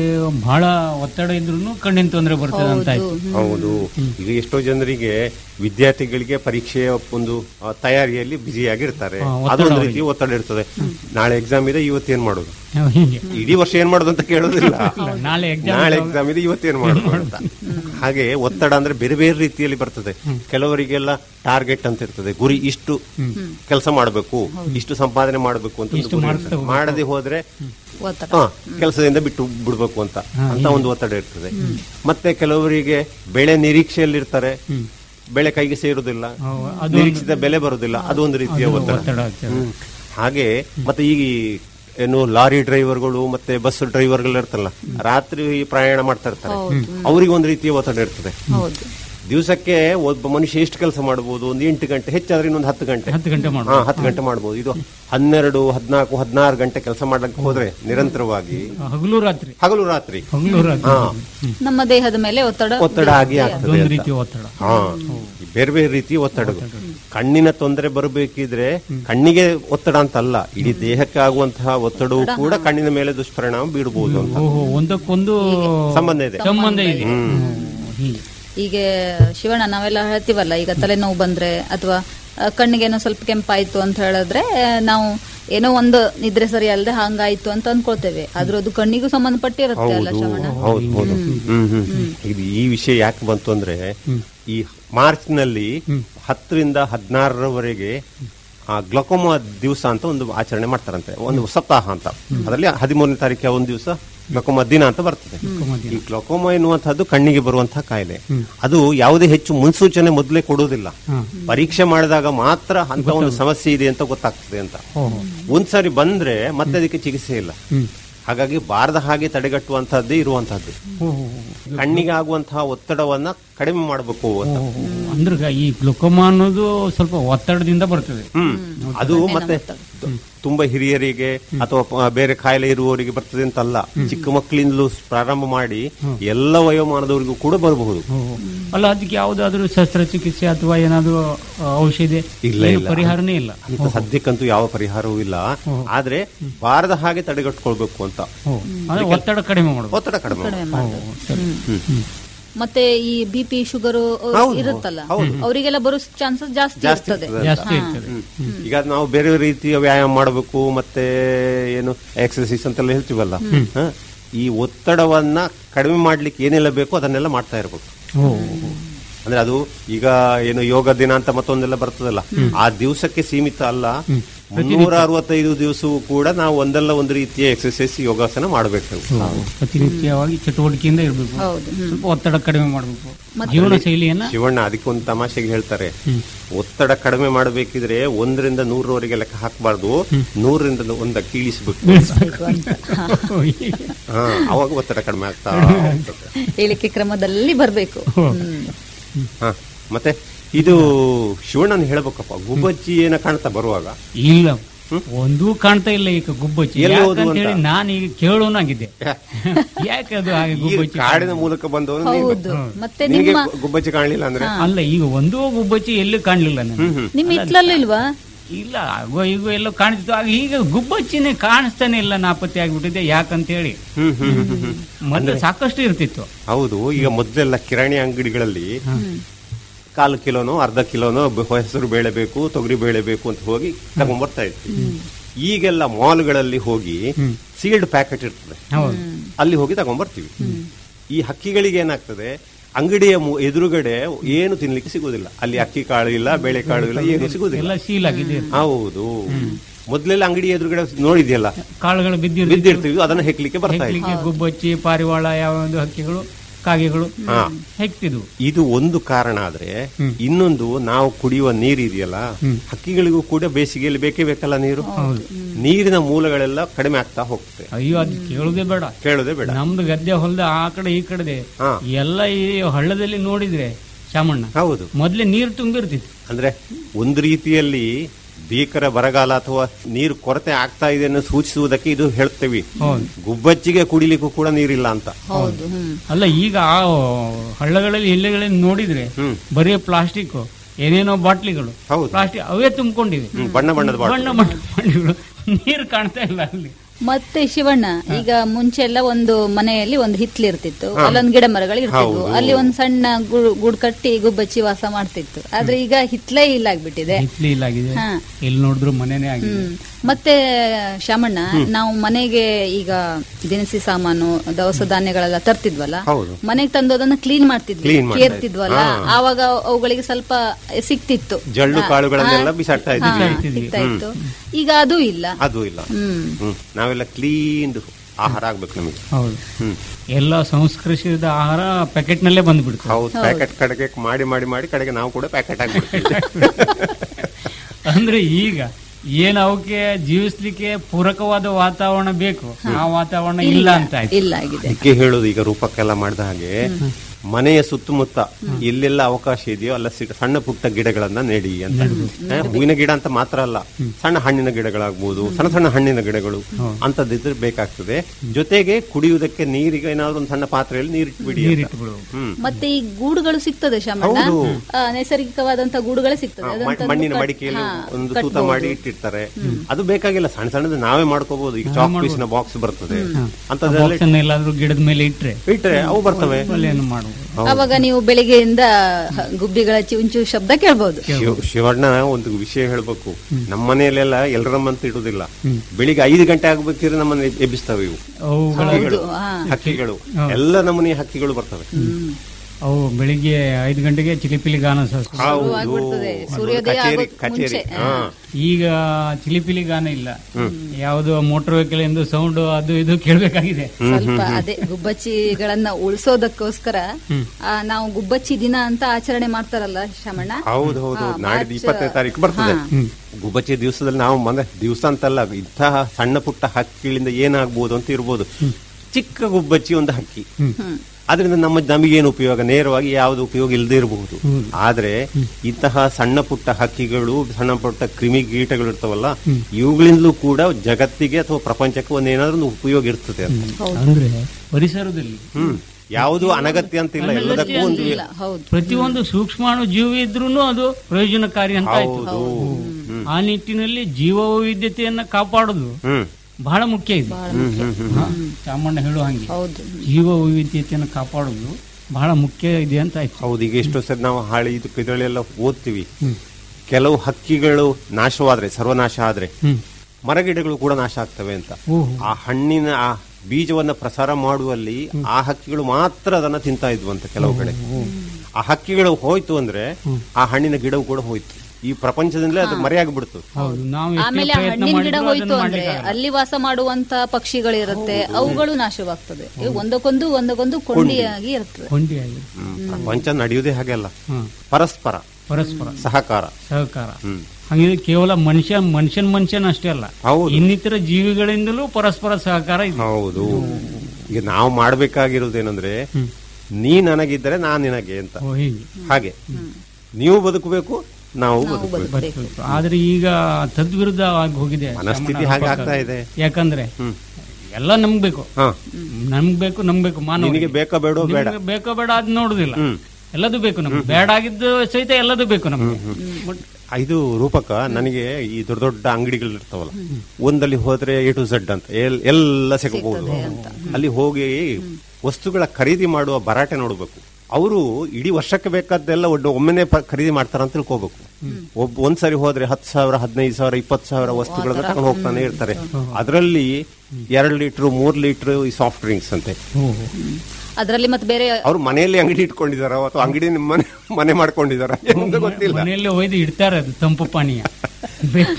ಬಹಳ ಒತ್ತಡ ಇದ್ರೂ ಕಣ್ಣಿನ ತೊಂದರೆ ಬರ್ತದೆ ಅಂತ ಆಯ್ತು ಹೌದು ಈಗ ಎಷ್ಟೋ ಜನರಿಗೆ ವಿದ್ಯಾರ್ಥಿಗಳಿಗೆ ಪರೀಕ್ಷೆಯ ಒಂದು ಆ, ತಯಾರಿಯಲ್ಲಿ ಬ್ಯುಸಿಯಾಗಿರ್ತಾರೆ ಹಾ, ಒತ್ತಡ ಅದೊಂದು ಅವರಿಗೆ. ರೀತಿ ಒತ್ತಡ ಇರ್ತದೆ ನಾಳೆ ಎಕ್ಸಾಮ್ ಇದೆ ಇವತ್ತೇನ್ ಮಾಡೋದು ಹಾ, ಹೀಗೆ ಇಡೀ ವರ್ಷ ಏನ್ ಮಾಡೋದು ಅಂತ ಕೇಳೋದಿಲ್ಲ ಇಲ್ಲ, ನಾಳೆ ಎಕ್ಸಾಮ್ ನಾಳೆ ಎಕ್ಸಾಮ್ ಇದೆ ಇವತ್ತೇನ್ ಮಾಡೋದು ಅಂತ ಹಾಗೆ ಒತ್ತಡ ಅಂದ್ರೆ ಬೇರೆ ಬೇರೆ ರೀತಿಯಲ್ಲಿ ಬರ್ತದೆ ಕೆಲವರಿಗೆಲ್ಲ ಟಾರ್ಗೆಟ್ ಅಂತ ಇರ್ತದೆ ಗುರಿ ಇಷ್ಟು ಕೆಲಸ ಮಾಡಬೇಕು ಇಷ್ಟು ಸಂಪಾದನೆ ಮಾಡಬೇಕು ಅಂತ ಒಂದು ಇಷ್ಟು ಗುರಿ ಮಾಡ್ತಾ ಇರ್ತದೆ. ಹೋಗ್ಬೇಕು. ಮಾಡದೆ ಹೋದ್ರೆ ಒತ್ತಡ ಹಾ ಕೆಲಸದಿಂದ ಬಿಟ್ಟು ಬಿಡ್ಬೇಕು ಅಂತ ಅಂತ ಒಂದು ಒತ್ತಡ ಇರ್ತದೆ ಮತ್ತೆ ಕೆಲವರಿಗೆ ಬೆಳೆ ನಿರೀಕ್ಷೆಯಲ್ಲಿರ್ತಾರೆ ಬೆಳೆ ಕೈಗೆ ಸೇರುದಿಲ್ಲ ಹೌದು, ಅದು ನಿರೀಕ್ಷಿತ ಬೆಲೆ ಬರುದಿಲ್ಲ ಅದೊಂದು ರೀತಿಯ ಅದು ಒತ್ತಡ ಒತ್ತಡ ಆಗ್ತದೆ. ಹ್ಮ್. ಹಾಗೆ ಮತ್ತೆ ಈ ಏನು ಲಾರಿ ಡ್ರೈವರ್ಗಳು ಮತ್ತೆ ಬಸ್ ಡ್ರೈವರ್ಗಳು ಇರ್ತಲ್ಲ ರಾತ್ರಿ ಪ್ರಯಾಣ ಮಾಡ್ತಾ ಇರ್ತಾರೆ ಅವರಿಗೆ ಒಂದು ರೀತಿಯ ಒತ್ತಡ ಇರ್ತದೆ ಹೌದು ದಿವಸಕ್ಕೆ ಒಬ್ಬ ಮನುಷ್ಯ ಎಷ್ಟು ಕೆಲಸ ಮಾಡಬಹುದು ಒಂದು ಎಂಟು ಗಂಟೆ ಹೆಚ್ಚಾದ್ರೆ ಇನ್ನೊಂದು ಹತ್ತು ಗಂಟೆ ಹತ್ತು ಗಂಟೆ ಹಾ ಮಾಡ್ಬೋದು ಹತ್ತು ಗಂಟೆ ಮಾಡಬಹುದು ಇದು ಹನ್ನೆರಡು ಹದ್ನಾಲ್ಕು ಹದಿನಾರು ಗಂಟೆ ಕೆಲಸ ಮಾಡ್ಲಿಕ್ಕೆ ಹೋದ್ರೆ ನಿರಂತರವಾಗಿ ಹಗಲು ರಾತ್ರಿ ಹಗಲು ರಾತ್ರಿ ಹಗಲು ರಾತ್ರಿ ಹಾ ನಮ್ಮ ದೇಹದ ಮೇಲೆ ಒತ್ತಡ ಒತ್ತಡ ಆಗಿ ಆಗ್ತದೆ ಅದೊಂದು ಅಂತ. ರೀತಿಯ ಒತ್ತಡ ಹಾ ಬೇರೆ ಬೇರೆ ರೀತಿಯ ಒತ್ತಡಗಳು ಕಣ್ಣಿನ ತೊಂದರೆ ಬರಬೇಕಿದ್ರೆ ಕಣ್ಣಿಗೆ ಒತ್ತಡ ಅಂತಲ್ಲ ಇಡೀ ದೇಹಕ್ಕೆ ಆಗುವಂತಹ ಒತ್ತಡವು ಕೂಡ ಕಣ್ಣಿನ ಮೇಲೆ ದುಷ್ಪರಿಣಾಮ ಬೀಳಬಹುದು ಅಂತ ಓಹೋ ಒಂದಕ್ಕೊಂದು ಸಂಬಂಧ ಇದೆ ಸಂಬಂಧ ಇದೆ ಹ್ಮ್. ಹೀಗೆ ಈಗ ಶಿವಣ್ಣ ನಾವೆಲ್ಲ ಹೇಳ್ತೀವಲ್ಲ ಈಗ ತಲೆನೋವು ಬಂದ್ರೆ ಅಥವಾ ಆ, ಕಣ್ಣಿಗೇನೋ ಸ್ವಲ್ಪ ಕೆಂಪಾಯ್ತು ಅಂತ ಹೇಳಿದ್ರೆ ನಾವು ಏನೋ ಒಂದು ನಿದ್ರೆ ಸರಿ ಅಲ್ಲದೆ ಹಂಗಾಯ್ತು ಅಂತ ಅನ್ಕೊಳ್ತೇವೆ ಆದ್ರೂ ಅದು ಕಣ್ಣಿಗೂ ಸಂಬಂಧಪಟ್ಟಿರುತ್ತೆ ಅಲ್ಲ ಹೌದು ಶ್ರವಣ ಹೌದು ಹೌದು ಹ್ಮ್ ಹ್ಮ್ ಇದು ಈ ವಿಷಯ ಯಾಕೆ ಬಂತು ಅಂದ್ರೆ ಈ ಮಾರ್ಚ್ ನಲ್ಲಿ ಹತ್ತರಿಂದ ಹದಿನಾರರವರೆಗೆ ಆ ಗ್ಲಕೋಮಾ ದಿವಸ ಅಂತ ಒಂದು ಆಚರಣೆ ಮಾಡ್ತಾರಂತೆ ಒಂದು ಸಪ್ತಾಹ ಅಂತ ಅದರಲ್ಲಿ ಹದಿಮೂರನೇ ತಾರೀಕಿನ ಒಂದು ದಿವಸ ಗ್ಲಕೋಮಾ ದಿನ ಅಂತ ಬರ್ತದೆ ಈ ಗ್ಲಕೋಮಾ ಎನ್ನುವಂತಹದ್ದು ಕಣ್ಣಿಗೆ ಬರುವಂತಹ ಕಾಯಿಲೆ ಅದು ಯಾವುದೇ ಹೆಚ್ಚು ಮುನ್ಸೂಚನೆ ಮೊದಲೇ ಕೊಡುವುದಿಲ್ಲ ಪರೀಕ್ಷೆ ಮಾಡಿದಾಗ ಮಾತ್ರ ಅಂತ ಒಂದು ಸಮಸ್ಯೆ ಇದೆ ಅಂತ ಗೊತ್ತಾಗ್ತದೆ ಅಂತ ಒಂದ್ಸಾರಿ ಬಂದ್ರೆ ಮತ್ತೆ ಅದಕ್ಕೆ ಚಿಕಿತ್ಸೆ ಇಲ್ಲ ಹಾಗಾಗಿ ಬಾರದ ಹಾಗೆ ತಡೆಗಟ್ಟುವಂತಹದ್ದೇ ಇರುವಂತಹದ್ದು ಕಣ್ಣಿಗೆ ಆಗುವಂತಹ ಒತ್ತಡವನ್ನ ಕಡಿಮೆ ಮಾಡಬೇಕು ಅಂತ ಅಂದ್ರೆ ಈ ಗ್ಲುಕೋಮಾ ಅನ್ನೋದು ಸ್ವಲ್ಪ ಒತ್ತಡದಿಂದ ಬರ್ತದೆ ಹ್ಮ್ ಅದು ಮತ್ತೆ ತುಂಬಾ ಹಿರಿಯರಿಗೆ ಅಥವಾ ಪ- ಬೇರೆ ಕಾಯಿಲೆ ಇರುವವರಿಗೆ ಬರ್ತದೆ ಅಂತಲ್ಲ ಚಿಕ್ಕ ಮಕ್ಕಳಿಂದಲೂ ಪ್ರಾರಂಭ ಮಾಡಿ ಎಲ್ಲ ವಯೋಮಾನದವರಿಗೂ ಕೂಡ ಬರಬಹುದು ಓಹೋ. ಅಲ್ಲ ಅದಕ್ಕೆ ಯಾವ್ದಾದ್ರು ಶಸ್ತ್ರಚಿಕಿತ್ಸೆ ಅಥವಾ ಏನಾದ್ರು ಆ, ಔಷಧಿ ಇಲ್ಲ ಏನು ಇಲ್ಲ ಪರಿಹಾರನೇ ಇಲ್ಲ ಅಂತ ಸದ್ಯಕ್ಕಂತೂ ಯಾವ ಪರಿಹಾರವೂ ಇಲ್ಲ ಆದ್ರೆ ಬಾರದ ಹಾಗೆ ತಡೆಗಟ್ಕೊಳ್ಬೇಕು ಅಂತ ಓ, ಅಂದ್ರೆ ಒತ್ತಡ ಕಡಿಮೆ ಮಾಡಬೇಕು ಒತ್ತಡ ಕಡಿಮೆ ಮಾಡ್ಬೇಕು. ಮತ್ತೆ ಈ ಬಿ ಪಿ ಶುಗರ್ ಹೌದು, ಇರುತ್ತಲ್ಲ ಹೌದು. ಅವರಿಗೆಲ್ಲ ಬರೋ ಚಾನ್ಸಸ್ ಜಾಸ್ತಿ ಜಾಸ್ತಿ ಇರ್ತದೆ ಇರ್ತದೆ ಅಂತ. ಜಾಸ್ತಿ ಇರ್ತದೆ ಹ್ಮ್. ಈಗ ನಾವು ಬೇರೆ ರೀತಿಯ ವ್ಯಾಯಾಮ ಮಾಡಬೇಕು ಮತ್ತೆ ಏನು ಎಕ್ಸರ್ಸೈಸ್ ಅಂತೆಲ್ಲ ಹೇಳ್ತೀವಲ್ಲ ಹ? ಈ ಒತ್ತಡವನ್ನ ಕಡಿಮೆ ಮಾಡ್ಲಿಕ್ಕೆ ಏನೆಲ್ಲ ಬೇಕೋ ಅದನ್ನೆಲ್ಲ ಮಾಡ್ತಾ ಇರ್ಬೇಕು ಓ ಅಂದ್ರೆ ಅದು ಈಗ ಏನು ಯೋಗ ದಿನ ಅಂತ ಮತ್ತೊಂದೆಲ್ಲ ಬರ್ತದಲ್ಲ ಆ ದಿವಸಕ್ಕೆ ಸೀಮಿತ ಅಲ್ಲ ಮುನ್ನೂರ ಅರವತ್ತೈದು ದಿವಸವೂ ಕೂಡ ನಾವು ಒಂದಲ್ಲ ಒಂದು ರೀತಿಯ ಎಕ್ಸರ್ಸೈಸ್ ಯೋಗಾಸನ ಮಾಡಬೇಕು ಪ್ರತಿನಿತ್ಯವಾಗಿ ಚಟುವಟಿಕೆಯಿಂದ ಇರಬೇಕು ಹೌದು ಹ್ಮ್. ಸ್ವಲ್ಪ ಒತ್ತಡ ಕಡಿಮೆ ಮಾಡಬೇಕು ಜೀವನ ಶೈಲಿಯನ್ನ ಶಿವಣ್ಣ ಅದಕ್ಕೊಂದು ತಮಾಷೆಗೆ ಹೇಳ್ತಾರೆ ಒತ್ತಡ ಕಡಿಮೆ ಮಾಡಬೇಕಿದ್ರೆ ಒಂದರಿಂದ ನೂರವರೆಗೆ ಲೆಕ್ಕ ಹಾಕಬಾರ್ದು ನೂರರಿಂದ ಒಂದಕ್ಕೆ ಇಳಿಸಬೇಕು ಬೆಳೆಸ್ಬೇಕು ಅಂತ ಹಾ ಅವಾಗ ಒತ್ತಡ ಕಡಿಮೆ ಆಗ್ತಾ ಹೋಗ್ತದೆ. ಹೇಳಿಕೆ ಕ್ರಮದಲ್ಲಿ ಬರ್ಬೇಕು ಹ್ಮ್. ಹಾ ಮತ್ತೆ ಇದು ಶಿವಣ್ಣನ ಹೇಳ್ಬೇಕಪ್ಪ ಗುಬ್ಬಚ್ಚಿ ಏನ ಕಾಣ್ತಾ ಬರುವಾಗ ಇಲ್ಲ ಒಂದೂ ಕಾಣ್ತಾ ಇಲ್ಲ ಈಗ ಗುಬ್ಬಚ್ಚಿ ಎಲ್ಲಿ ಹೋದ್ವು ಯಾಕಂತ ಹೇಳಿ ಅಂತ? ನಾನು ಈಗ ಕೇಳೋನಾಗಿದ್ದೆ ಯಾಕೆ ಅದು ಹಾಗೆ ಈ ಗುಬ್ಬಚ್ಚಿ ಕಾಡಿನ ಮೂಲಕ ಬಂದವರು ನೀವು- ಹೌದು ಮತ್ತೆ ನಿಮಗೆ ನಿಮ್ಮ ಗು- ಗುಬ್ಬಚ್ಚಿ ಕಾಣಲಿಲ್ಲ ಅಂದ್ರೆ ಅಲ್ಲ ಈಗ ಒಂದೂ ಗುಬ್ಬಚ್ಚಿ ಎಲ್ಲೂ ಕಾಣ್ಲಿಲ್ಲ ನನಗೆ ನಿಮ್ಮ ಹಿತ್ಲಲ್ಲೂ ಇಲ್ವಾ ಇಲ್ಲ ಆಗೋ ಈಗ ಎಲ್ಲೋ ಕಾಣಿಸ್ತು ಆಗ ಈಗ ಗುಬ್ಬಚ್ಚಿನೇ ಕಾಣಿಸ್ತಾನೆ ಇಲ್ಲ ನಾಪತ್ತೆ ಆಗ್ಬಿಟ್ಟಿದೆ ಯಾಕಂತ ಹೇಳಿ ಹ್ಮ್ ಹ್ಮ್ ಹ್ಮ್ ಹ್ಮ್. ಮೊದಲು ಸಾಕಷ್ಟು ಇರ್ತಿತ್ತು ಹೌದು ಈಗ ಮೊದಲೆಲ್ಲ ಕಿರಾಣಿ ಅಂಗಡಿಗಳಲ್ಲಿ ಕಾಲು ಕಿಲೋನೋ ಅರ್ಧ ಕಿಲೋನೋ ಬ- ಹೆಸರು ಬೇಳೆ ಬೇಕು ತೊಗರಿ ಬೇಳೆ ಬೇಕು ಅಂತ ಹೋಗಿ ತಗೊಂಡ್ಬರ್ತಾ ಇದ್ವಿ ಈಗೆಲ್ಲ ಮಾಲ್ಗಳಲ್ಲಿ ಹೋಗಿ ಸೀಲ್ಡ್ ಪ್ಯಾಕೆಟ್ ಇರ್ತದೆ ಹೌದು ಅಲ್ಲಿ ಹೋಗಿ ತಗೊಂಡ್ಬರ್ತೀವಿ ಈ ಹಕ್ಕಿಗಳಿಗೆ ಏನಾಗ್ತದೆ ಅಂಗಡಿಯ ಮು- ಎದುರುಗಡೆ ಏನು ತಿನ್ಲಿಕ್ಕೆ ಸಿಗುದಿಲ್ಲ ಅಲ್ಲಿ ಅಕ್ಕಿ ಕಾಳು ಇಲ್ಲ ಬೇಳೆ ಕಾಳು ಇಲ್ಲ ಏನು ಸಿಗುದಿಲ್ಲ ಎಲ್ಲ ಸೀಲ್ ಆಗಿದೆ ಹೌದು ಮೊದ್ಲೆಲ್ಲ ಅಂಗಡಿ ಎದುರುಗಡೆ ನೋಡಿದ್ಯಲ್ಲ ಕಾಳುಗಳು ಬಿದ್ದಿರ್ತಿತ್ತು ಬಿದ್ದಿರ್ತೀವಿ ಅದನ್ನ ಹೆಕ್ಲಿಕ್ಕೆ ಬರ್ತಾ ಇದ್ವಿ ಹೆಕ್ಲಿಕ್ಕೆ ಗುಬ್ಬಚ್ಚಿ ಪಾರಿವಾಳ ಯಾವ ಒಂದು ಹಕ್ಕಿಗಳು ಕಾಗೆಗಳು ಹಾ. ಹೆಕ್ತಿದ್ವು ಇದು ಒಂದು ಕಾರಣ ಆದ್ರೆ ಇನ್ನೊಂದು ನಾವು ಕುಡಿಯುವ ನೀರು ಇದೆಯಲ್ಲ ಹಕ್ಕಿಗಳಿಗೂ ಕೂಡ ಬೇಸಿಗೆಯಲ್ಲಿ ಬೇಕೇ ಬೇಕಲ್ಲ ನೀರು ನೀರಿನ ಮೂಲಗಳೆಲ್ಲ ಕಡಿಮೆ ಆಗ್ತಾ ಹೋಗ್ತದೆ ಅಯ್ಯೋ ಅದು ಕೇಳುದೇ ಬೇಡ ಕೇಳೋದೇ ಬೇಡ ನಮ್ದು ಗದ್ದೆ ಹೊಲದ ಆ ಕಡೆ ಈ ಕಡೆ ಹಾ. ಎಲ್ಲ ಈ ಹಳ್ಳದಲ್ಲಿ ನೋಡಿದ್ರೆ ಶಾಮಣ್ಣ ಹೌದು ಮೊದ್ಲೇ ನೀರು ತುಂಬಿರ್ತಿತ್ತು ಅಂದ್ರೆ ಒಂದು ರೀತಿಯಲ್ಲಿ ಭೀಕರ ಬರಗಾಲ ಅಥವಾ ನೀರು ಕೊರತೆ ಆಗ್ತಾ ಇದೆ ಅನ್ನೋ ಸೂಚಿಸುವುದಕ್ಕೆ ಇದು ಹೇಳ್ತೇವೆ ಹೌದು. ಗುಬ್ಬಚ್ಚಿಗೆ ಕುಡಿಲಿಕ್ಕೂ ಕೂಡ ನೀರಿಲ್ಲ ಅಂತ ಹೌದು ಹ್ಮ್ ಅಲ್ಲ ಈಗ ಆ ಹಳ್ಳಗಳಲ್ಲಿ ಎಲ್ಲೆಗಳಲ್ಲಿ ನೋಡಿದ್ರೆ ಹ್ಮ್. ಬರೀ ಪ್ಲಾಸ್ಟಿಕ್ ಏನೇನೋ ಬಾಟ್ಲಿಗಳು ಹೌದು. ಪ್ಲಾಸ್ಟಿಕ್ ಅವೇ ತುಂಬಿಕೊಂಡಿವೆ ಹ್ಮ್, ಬಣ್ಣ ಬಣ್ಣದ ಬಾಟ್ಲಿ. ಬಣ್ಣ ಬಣ್ಣ ಬಾಟ್ಲಿಗಳು ನೀರು ಕಾಣ್ತಾ ಇಲ್ಲ ಅಲ್ಲಿ ಮತ್ತೆ ಶಿವಣ್ಣ ಈಗ ಮುಂಚೆ ಎಲ್ಲ ಒಂದು ಮನೆಯಲ್ಲಿ ಒಂದು ಹಿತ್ಲಿ ಇರ್ತಿತ್ತು ಅಲ್ಲೊಂದು ಗಿಡ ಮರಗಳು ಇರ್ತಿದ್ವು ಹೌದು. ಅಲ್ಲಿ ಒಂದು ಸಣ್ಣ ಗು- ಗೂಡು ಕಟ್ಟಿ ಗುಬ್ಬಚ್ಚಿ ವಾಸ ಮಾಡ್ತಿತ್ತು ಆದ್ರೆ ಈಗ ಹಿತ್ಲೇ ಇಲ್ಲ ಆಗ್ಬಿಟ್ಟಿದೆ ಹಿತ್ಲಿ ಇಲ್ಲಾಗಿದೆ ಹಾ. ಎಲ್ಲಿ ನೋಡಿದ್ರು ಮನೆನೇ ಆಗಿದೆ ಹ್ಮ್ ಮತ್ತೆ ಶಾಮಣ್ಣ ನಾವು ಮನೆಗೆ ಈಗ ದಿನಸಿ ಸಾಮಾನು ದವಸ ಧಾನ್ಯಗಳೆಲ್ಲ ತರ್ತಿದ್ವಲ್ಲ ಹೌದು. ಮನೆಗೆ ತಂದು ಅದನ್ನ ಕ್ಲೀನ್ ಮಾಡ್ತಿದ್ವಿ Clean ಮಾಡ್ತಾ ಇದ್ವಿ. ಕೇರ್ತಿದ್ವಲ್ಲ ಹಾ. ಆವಾಗ ಅವುಗಳಿಗೆ ಸ್ವಲ್ಪ ಸಿಕ್ತಿತ್ತು ಜಳ್ಳು ಹಾ. ಕಾಳುಗಳನ್ನೆಲ್ಲ ಹಾ. ಬಿಸಾಡ್ತಾ ಹಾ, ಇದ್ವಿ ಸಿಗ್ತಾ ಇತ್ತು ಈಗ ಅದು ಇಲ್ಲ ಅದು ಇಲ್ಲ ಹ್ಮ್ ಹ್ಮ್ ನಾವೆಲ್ಲ ಕ್ಲೀನ್ ಆಹಾರ ಆಗ್ಬೇಕು ನಮಗೆ ಹೌದು ಹ್ಮ್ ಎಲ್ಲ ಸಂಸ್ಕರಿಸಿದ ಆಹಾರ ಪ್ಯಾಕೆಟ್ ನಲ್ಲೇ ಬಂದ್ಬಿಡ್ತು ಹೌದು ಪ್ಯಾಕೆಟ್ ಕಡೆಗೆ ಮಾಡಿ ಮಾಡಿ ಮಾಡಿ ಕಡೆಗೆ ನಾವು ಕೂಡ ಪ್ಯಾಕೆಟ್ ಆಗ್ಬಿಡ್ತೀವಿ ಅಂದ್ರೆ ಈಗ ಏನ್ ಅವಕ್ಕೆ ಜೀವಿಸ್ಲಿಕ್ಕೆ ಪೂರಕವಾದ ವಾತಾವರಣ ಬೇಕು ಆ ವಾತಾವರಣ ಇಲ್ಲ ಅಂತ ಆಯ್ತು ಇಲ್ಲ ಆಗಿದೆ ಅದಕ್ಕೆ ಹೇಳೋದು ಈಗ ರೂಪಕ್ಕೆಲ್ಲ ಮಾಡಿದ ಹಾಗೆ ಮನೆಯ ಸುತ್ತಮುತ್ತ ಎಲ್ಲೆಲ್ಲ ಅವಕಾಶ ಇದೆಯೋ ಅಲ್ಲ ಸಿ- ಸಣ್ಣ ಪುಟ್ಟ ಗಿಡಗಳನ್ನ ನೆಡಿ ಅಂತ ಹಾ, ಹೂವಿನ ಗಿಡ ಅಂತ ಮಾತ್ರ ಅಲ್ಲ ಸಣ್ಣ ಹಣ್ಣಿನ ಗಿಡಗಳಾಗ್ಬೋದು ಸಣ್ಣ ಸಣ್ಣ ಹಣ್ಣಿನ ಗಿಡಗಳು ಅಂತದಿದ್ರೆ ಬೇಕಾಗ್ತದೆ ಜೊತೆಗೆ ಕುಡಿಯುವುದಕ್ಕೆ ನೀರಿಗೆ ಏನಾದ್ರು ಒಂದು ಸಣ್ಣ ಪಾತ್ರೆಯಲ್ಲಿ ನೀರಿಟ್ಬಿಡಿ ಅಂತ. ನೀರಿಟ್ಬಿಡು ಹ್ಮ್ ಮತ್ತೆ ಈ ಗೂಡುಗಳು ಸಿಗ್ತದೆ ಶಾಮಣ್ಣ ಹೌದು. ಆ, ನೈಸರ್ಗಿಕವಾದಂತ ಗೂಡುಗಳೇ ಸಿಗ್ತದೆ ಹಾ, ಅದನ್ನ ಮ- ತಂದು ಮಣ್ಣಿನ ಕಟ್- ಮಡಿಕೆಯಲ್ಲಿ ಹಾ, ಒಂದು ತೂತ ಕಟ್ಬೋದು. ಮಾಡಿ ಇಟ್ಟಿರ್ತಾರೆ ಅದು ಬೇಕಾಗಿಲ್ಲ ಸಣ್ಣ ಸಣ್ಣದು ನಾವೇ ಮಾಡ್ಕೋಬಹುದು ಈಗ ಚಾಕ್ ಪೀಸ್ನ ಬಾಕ್ಸ್ ಬರ್ತದೆ ಅಂತದೆಲ್ಲ ಬಾಕ್ಸ್ ಅನ್ನ ಎಲ್ಲಾದ್ರೂ ಗಿಡದ ಮೇಲೆ ಇಟ್ರೆ ಇಟ್ರೆ ಅವು ಬರ್ತವೆ ಏನು ಮಾಡುವುದು ಅವಾಗ ನೀವು ಬೆಳಿಗ್ಗೆಯಿಂದ ಹ, ಗುಬ್ಬಿಗಳ ಚಿಂಚು ಶಬ್ದ ಕೇಳ್ಬಹುದು ಶಿವ- ಶಿವಣ್ಣ ಒಂದು ವಿಷಯ ಹೇಳ್ಬೇಕು ನಮ್ಮ ಮನೆಯಲ್ಲೆಲ್ಲ ಎಲ್ಲರಮ್ಮಂತ ಇಡುದಿಲ್ಲ ಬೆಳಿಗ್ಗೆ ಐದು ಗಂಟೆ ಆಗ್ಬೇಕಿದ್ರೆ ನಮ್ಮನ್ನ ಎಬ್- ಎಬ್ಬಿಸ್ತವೆ ಇವು ಅವುಗಳ ಹಕ್ಕಿಗಳು ಹಾ. ಹಕ್ಕಿಗಳು ಎಲ್ಲ ನಮೂನಿ ಹಕ್ಕಿಗಳು ಬರ್ತವೆ ಅವು ಬೆಳಿಗ್ಗೆ ಐದು ಗಂಟೆಗೆ ಚಿಲಿಪಿಲಿ ಗಾನ ಸ- ಹೌದು ಆಗ್ಬಿಡ್ತದೆ. ಸೂರ್ಯೋದಯ ಕಚೇರಿ ಆಗೋಕ್ ಕಚೇರಿ ಮುಂಚೆ. ಹಾ ಈಗ ಚಿಲಿಪಿಲಿ ಗಾನ ಇಲ್ಲ ಯಾವುದು ಮೋಟರ್ ವೆಹಿಕಲ್ ಎಂದು ಸೌಂಡ್ ಅದು ಇದು ಕೇಳಬೇಕಾಗಿದೆ ಸ್ವಲ್ಪ ಅದೇ ಗುಬ್ಬಚ್ಚಿಗಳನ್ನ ಉಳಿಸೋದಕ್ಕೋಸ್ಕರ ಆ, ನಾವು ಗುಬ್ಬಚ್ಚಿ ದಿನ ಅಂತ ಆಚರಣೆ ಮಾಡ್ತಾರಲ್ಲ ಶಾಮಣ್ಣ ಹೌದು ಹೌದು ಹಾ, ನಾಡಿದ್ದು ಮಾರ್ಚ್- ಇಪ್ಪತ್ತನೇ ತಾರೀಕು ಬರ್ತದೆ ಹಾ. ಗುಬ್ಬಚ್ಚಿ ದಿವಸದಲ್ಲಿ ನಾವು ಮನೆ ದಿವಸ ಅಂತಲ್ಲ ಇಂತಹ ಸಣ್ಣ ಪುಟ್ಟ ಹಕ್ಕಿಗಳಿಂದ ಏನಾಗ್ಬೋದು ಅಂತ ಇರ್ಬೋದು ಚಿಕ್ಕ ಗುಬ್ಬಚ್ಚಿ ಒಂದು ಹಕ್ಕಿ ಅದರಿಂದ ನಮ್ಮ ನಮಗೇನು ಉಪಯೋಗ ನೇರವಾಗಿ ಯಾವುದು ಉಪಯೋಗ ಇಲ್ಲದೆ ಇರಬಹುದು ಆದ್ರೆ ಇಂತಹ ಸಣ್ಣ ಪುಟ್ಟ ಹಕ್ಕಿಗಳು ಸಣ್ಣ ಪುಟ್ಟ ಕ್ರಿಮಿ ಕೀಟಗಳು ಇರ್ತಾವಲ್ಲ ಇವುಗಳಿಂದಲೂ ಕೂಡ ಜಗತ್ತಿಗೆ ಅಥವಾ ಪ್ರಪಂಚಕ್ಕೆ ಒಂದೇನಾದ್ರೂ ಒಂದು ಉಪಯೋಗ ಇರ್ತದೆ ಅಂತ ಅಂದ್ರೆ ಪರಿಸರದಲ್ಲಿ ಹ್ಮ್ ಯಾವುದು ಅನಗತ್ಯ ಅಂತ ಇಲ್ಲ ಎಲ್ಲದಕ್ಕೂ ಒಂದು ಇಲ್ಲ ಹೌದು ಪ್ರತಿಯೊಂದು ಸೂಕ್ಷ್ಮಾಣು ಜೀವಿ ಇದ್ರೂ ಅದು ಪ್ರಯೋಜನಕಾರಿ ಅಂತ ಆಯ್ತು ಹೌದು ಆ ನಿಟ್ಟಿನಲ್ಲಿ ಜೀವ ವೈವಿಧ್ಯತೆಯನ್ನ ಕಾಪಾಡೋದು ಹ್ಮ್ ಬಹಳ ಮುಖ್ಯ ಇದೆ ಹಾ, ಚಾಮಣ್ಣ ಹೇಳುವ ಹಂಗೆ ಹೌದು ಜೀವ ವೈವಿಧ್ಯತೆಯನ್ನು ಕಾಪಾಡೋದು ಬಹಳ ಮುಖ್ಯ ಇದೆ ಅಂತ ಆಯ್ತು ಹೌದು ಈಗ ಎಷ್ಟೋ ಸರಿ ನಾವು ಹಾಳಿ ಇದು ಇದರಲ್ಲೆಲ್ಲ ಓದ್ತೀವಿ ಕೆಲವು ಹಕ್ಕಿಗಳು ನಾಶವಾದ್ರೆ ಸರ್ವನಾಶ ಆದ್ರೆ ಮರಗಿಡಗಳು ಕೂಡ ನಾಶ ಆಗ್ತವೆ ಅಂತ ಓಹೋ. ಆ ಹಣ್ಣಿನ ಆ ಬೀಜವನ್ನ ಪ್ರಸಾರ ಮಾಡುವಲ್ಲಿ ಆ ಹಕ್ಕಿಗಳು ಮಾತ್ರ ಅದನ್ನ ತಿಂತಾ ಇದ್ವು ಅಂತ ಕೆಲವು ಕಡೆ ಆ ಹಕ್ಕಿಗಳು ಹೋಯ್ತು ಅಂದ್ರೆ ಆ ಹಣ್ಣಿನ ಗಿಡವು ಕೂಡ ಹೋಯ್ತು ಈ ಪ್ರಪಂಚದಿಂದಲೇ ಅದು ಮರೆಯಾಗ್ಬಿಡ್ತು ಹೌದು ನಾವು ಎಷ್ಟೇ ಆಮೇಲೆ ಆ ಪ್ರಯತ್ನ ಹಣ್ಣಿನ ಗಿಡ ಮಾಡಿದ್ರು ಹೋಯ್ತು ಅದನ್ನ ಅಂದ್ರೆ ಮಾಡ್ಲಿಕ್ಕೆ ಅಲ್ಲಿ ವಾಸ ಮಾಡುವಂತ ಪಕ್ಷಿಗಳಿರುತ್ತೆ ಅವುಗಳು ನಾಶವಾಗ್ತದೆ ಇವು ಒಂದಕ್ಕೊಂದು ಒಂದಕ್ಕೊಂದು ಕೊಂಡಿಯಾಗಿ ಇರ್ತದೆ ಕೊಂಡಿಯಾಗಿ ಹ್ಮ್. ಪ್ರಪಂಚ ನಡೆಯುವುದೇ ಹಾಗೆಲ್ಲ ಹ್ಮ್. ಪರಸ್ಪರ ಪರಸ್ಪರ ಸಹಕಾರ ಸಹಕಾರ ಹ್ಮ್ ಹಾಗೆ ಕೇವಲ ಮನುಷ್ಯ ಮನುಷ್ಯನ್ ಮನುಷ್ಯನ ಅಷ್ಟೇ ಅಲ್ಲ ಹೌದು. ಇನ್ನಿತರ ಜೀವಿಗಳಿಂದಲೂ ಪರಸ್ಪರ ಸಹಕಾರ ಇದೆ ಹೌದು ಈಗ ನಾವು ಮಾಡ್ಬೇಕಾಗಿರೋದೇನಂದ್ರೆ ನೀ ನನಗಿದ್ದರೆ ನಾನ್ ನಿನಗೆ ಅಂತ ಓ, ಹೀಗೆ ಹಾಗೆ ನೀವು ಬದುಕಬೇಕು ನಾವು ನಾವು ಬದುಕಬೇಕು ಬದುಕಬೇಕು ಆದ್ರೆ ಈಗ ತದ್ವಿರುದ್ಧ ಆಗಿ ಹೋಗಿದೆ ಮನಸ್ಥಿತಿ ಸಾಮಾನ್ಯ ಹಾಗೆ ರೂಪಕ. ಆಗ್ತಾ ಇದೆ. ಯಾಕಂದ್ರೆ ಹ್ಮ್. ಎಲ್ಲ ನಮ್ಬೇಕು ಹಾ ನಮ್ಬೇಕು ನಮ್ಬೇಕು ಮಾನವ ನಿನಗೆ ಬೇಕೋ ಬೇಡೋ ಬೇಡ ಬೇಕೋ ಬೇಡ ಅದ್ ನೋಡುದಿಲ್ಲ ಹ್ಮ್. ಎಲ್ಲದೂ ಬೇಕು ನಮ್ಗೆ ಬೇಡ ಆಗಿದ್ದು ಸಹಿತ ಎಲ್ಲದೂ ಬೇಕು ನಮ್ಗೆ ಬಟ್ ಇದು ರೂಪಕ ನನಗೆ ಈ ದೊಡ್ಡ ದೊಡ್ಡ ಅಂಗಡಿಗಳು ಇರ್ತಾವಲ್ಲ ಒಂದಲ್ಲಿ ಹೋದ್ರೆ ಎ ಟು ಝಡ್ ಅಂತ ಎಲ್- ಎಲ್ಲ ಸಿಗಬಹುದು ಅಲ್ಲಿ ಹೋಗಿ ವಸ್ತುಗಳ ಖರೀದಿ ಮಾಡುವ ಭರಾಟೆ ನೋಡ್ಬೇಕು ಅವರು ಇಡೀ ವರ್ಷಕ್ಕೆ ಬೇಕಾದ್ದೆಲ್ಲ ಒಟ್ಟು ಒಮ್ಮೆನೆ ಪ- ಖರೀದಿ ಮಾಡ್ತಾರ ಅಂತ ತಿಳ್ಕೋಬೇಕು ಒಬ್ಬ ಒಂದ್ಸರಿ ಹೋದ್ರೆ ಹತ್ತು ಸಾವಿರ ಹದಿನೈದು ಸಾವಿರ ಇಪ್ಪತ್ತು ಸಾವಿರ ವಸ್ತುಗಳನ್ನ ತಗೊಂಡು ಹೋಗ್ತಾನೆ ಇರ್ತಾರೆ ಅದರಲ್ಲಿ ಎರಡು ಲೀಟರ್ ಮೂರ್ ಲೀಟರ್ ಈ ಸಾಫ್ಟ್ ಡ್ರಿಂಕ್ಸ್ ಅಂತೆ ಅದರಲ್ಲಿ ಮತ್ತೆ ಬೇರೆ ಅವ್ರು ಮನೆಯಲ್ಲಿ ಅಂಗಡಿ ಇಟ್ಕೊಂಡಿದಾರ ಅಥವಾ ಅಂಗಡಿ ನಿಮ್ಮ ಮನೆ ಮನೆ ಮಾಡ್ಕೊಂಡಿದಾರ ಎಂದು ಗೊತ್ತಿಲ್ಲ ಮನೆಯಲ್ಲಿ ಒಯ್ದು ಇಡ್ತಾರೆ ಅದು ತಂಪು ಪಾನೀಯ ಬೇಕ-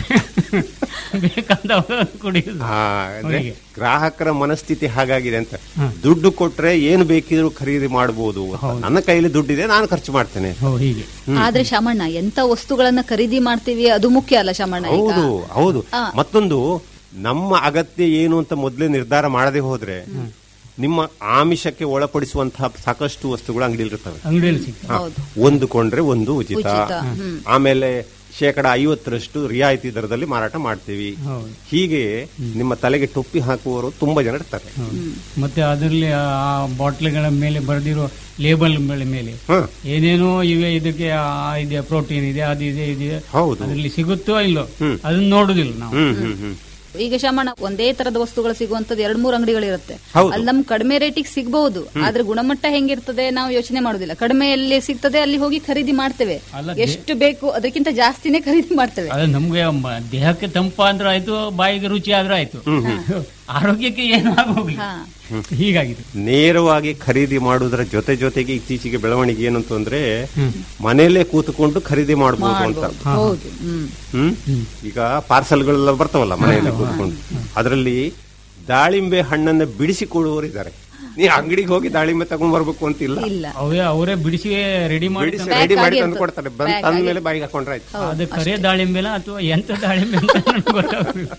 ಬೇಕಂತ ಕುಡಿಯುದು ಹಾ, ಅಂದ್ರೆ ಅವರಿಗೆ. ಗ್ರಾಹಕರ ಮನಸ್ಥಿತಿ ಹಾಗಾಗಿದೆ ಅಂತ ದುಡ್ಡು ಕೊಟ್ರೆ ಏನು ಬೇಕಿದ್ರು ಖರೀದಿ ಮಾಡಬಹುದು ನನ್ನ ಕೈಯಲ್ಲಿ ದುಡ್ಡಿದೆ ನಾನು ಖರ್ಚು ಮಾಡ್ತೇನೆ ಹೋ, ಹೀಗೆ ಆದ್ರೆ ಶಾಮಣ್ಣ ಎಂತ ವಸ್ತುಗಳನ್ನ ಖರೀದಿ ಮಾಡ್ತೀವಿ ಅದು ಮುಖ್ಯ ಅಲ್ಲ ಶಾಮಣ್ಣ ಈಗ ಹೌದು ಹೌದು ಆ. ಮತ್ತೊಂದು ನಮ್ಮ ಅಗತ್ಯ ಏನು ಅಂತ ಮೊದಲೇ ನಿರ್ಧಾರ ಮಾಡದೆ ಹೋದ್ರೆ ನಿಮ್ಮ ಆಮಿಷಕ್ಕೆ ಒಳಪಡಿಸುವಂತಹ ಸಾಕಷ್ಟು ವಸ್ತುಗಳು ಅಂಗಡಿಯಲ್ಲಿ ಇರ್ತವೆ ಅಂಗಡಿಯಲ್ಲಿ ಸಿಗ್ತದೆ ಹಾ, ಒಂದು ಕೊಂಡ್ರೆ ಒಂದು ಉಚಿತ ಉಚಿತ, ಹ್ಮ್. ಆಮೇಲೆ ಶೇಕಡ ಐವತ್ತರಷ್ಟು ರಿಯಾಯಿತಿ ದರದಲ್ಲಿ ಮಾರಾಟ ಮಾಡ್ತೀವಿ ಹೌದು. ಹೀಗೆ ನಿಮ್ಮ ತಲೆಗೆ ಟೊಪ್ಪಿ ಹಾಕುವವರು ತುಂಬಾ ಜನ ಇರ್ತಾರೆ ಮತ್ತೆ ಅದರಲ್ಲಿ ಆ ಬಾಟ್ಲಿಗಳ ಮೇಲೆ ಬರೆದಿರೋ ಲೇಬಲ್ ಮೇಲೆ ಮೇಲೆ ಹ. ಏನೇನೋ ಇವೆ ಇದಕ್ಕೆ ಆ ಇದೆ ಪ್ರೋಟೀನ್ ಇದೆ ಅದು ಇದೆ ಇದೆ ಹೌದು. ಅದರಲ್ಲಿ ಸಿಗುತ್ತೋ ಇಲ್ಲೋ ಹ್ಮ್. ಅದನ್ನ ನೋಡುದಿಲ್ಲ ನಾವು ಹ್ಮ್ ಹ್ಮ್ ಹ್ಮ್ ಈಗ ಶಾಮಣ್ಣ ಒಂದೇ ತರದ ವಸ್ತುಗಳು ಸಿಗುವಂತದ್ದು ಎರಡ್ ಮೂರು ಅಂಗಡಿಗಳಿರುತ್ತೆ ಹೌದು. ಅಲ್ಲಿ ನಮ್ ಕಡಿಮೆ ರೇಟಿಗೆ ಸಿಗಬಹುದು ಆದ್ರೆ ಗುಣಮಟ್ಟ ಹೆಂಗಿರ್ತದೆ ನಾವು ಯೋಚನೆ ಮಾಡುದಿಲ್ಲ ಕಡಿಮೆ ಎಲ್ಲಿ ಸಿಗ್ತದೆ ಅಲ್ಲಿ ಹೋಗಿ ಖರೀದಿ ಮಾಡ್ತೇವೆ ಅಲ್ಲ, ದೇ- ಎಷ್ಟು ಬೇಕು ಅದಕ್ಕಿಂತ ಜಾಸ್ತಿನೇ ಖರೀದಿ ಮಾಡ್ತೇವೆ ಅದು ನಮ್ಗೆ ಮ- ದೇಹಕ್ಕೆ ತಂಪ ಅಂದ್ರೆ ಆಯ್ತು ಬಾಯಿಗೆ ರುಚಿ ಆದ್ರೂ ಆಯ್ತು ಆರೋಗ್ಯಕ್ಕೆ ಏನು ಆಗೋಗಿ ಹಾ. ಹೀಗಾಗಿದೆ ನೇರವಾಗಿ ಖರೀದಿ ಮಾಡುವುದರ ಜೊತೆ ಜೊತೆಗೆ ಇತ್ತೀಚೆಗೆ ಬೆಳವಣಿಗೆ ಏನು ಅಂತಂದ್ರೆ ಮನೆಯಲ್ಲೇ ಕೂತ್ಕೊಂಡು ಖರೀದಿ ಮಾಡಬಹುದು ಅಂತ ಮಾಡ್ಬೋದು. ಹೌದು ಹ್ಮ್ ಹ್ಮ್ ಈಗ ಪಾರ್ಸಲ್ಗಳೆಲ್ಲ ಬರ್ತಾವಲ್ಲ ಮನೆಯಲ್ಲೇ ಕೂತ್ಕೊಂಡು ಅದರಲ್ಲಿ ದಾಳಿಂಬೆ ಹಣ್ಣನ್ನ ಬಿಡಿಸಿ ಕೊಡುವವರಿದ್ದಾರೆ ನೀ ಅಂಗಡಿಗೆ ಹೋಗಿ ದಾಳಿಂಬೆ ತಗೊಂಡ್ ಬರ್ಬೇಕು ಅಂತಿಲ್ಲ ಇಲ್ಲ ಅವೇ ಅವರೇ ಬಿಡಿಸಿ ರೆಡಿ ಮಾಡಿ ಬಿಡಿಸಿ Pack ರೆಡಿ ಮಾಡಿ ಆಗಿ ತಂದು ಇರ್ತದೆ. ಕೊಡ್ತಾರೆ ಬಂದ್ Pack ತಂದ ಆಗಿ. ಮೇಲೆ ಬಾಯಿಗೆ ಹಾಕೊಂಡ್ರೆ ಆಯ್ತು ಅದು ಕರೆ ದಾಳಿಂಬೆನ ಅಥವಾ ಎಂತ ದಾಳಿಂಬೆ ಅಂತ ನನಗೆ ಗೊತ್ತಾಗುದಿಲ್ಲ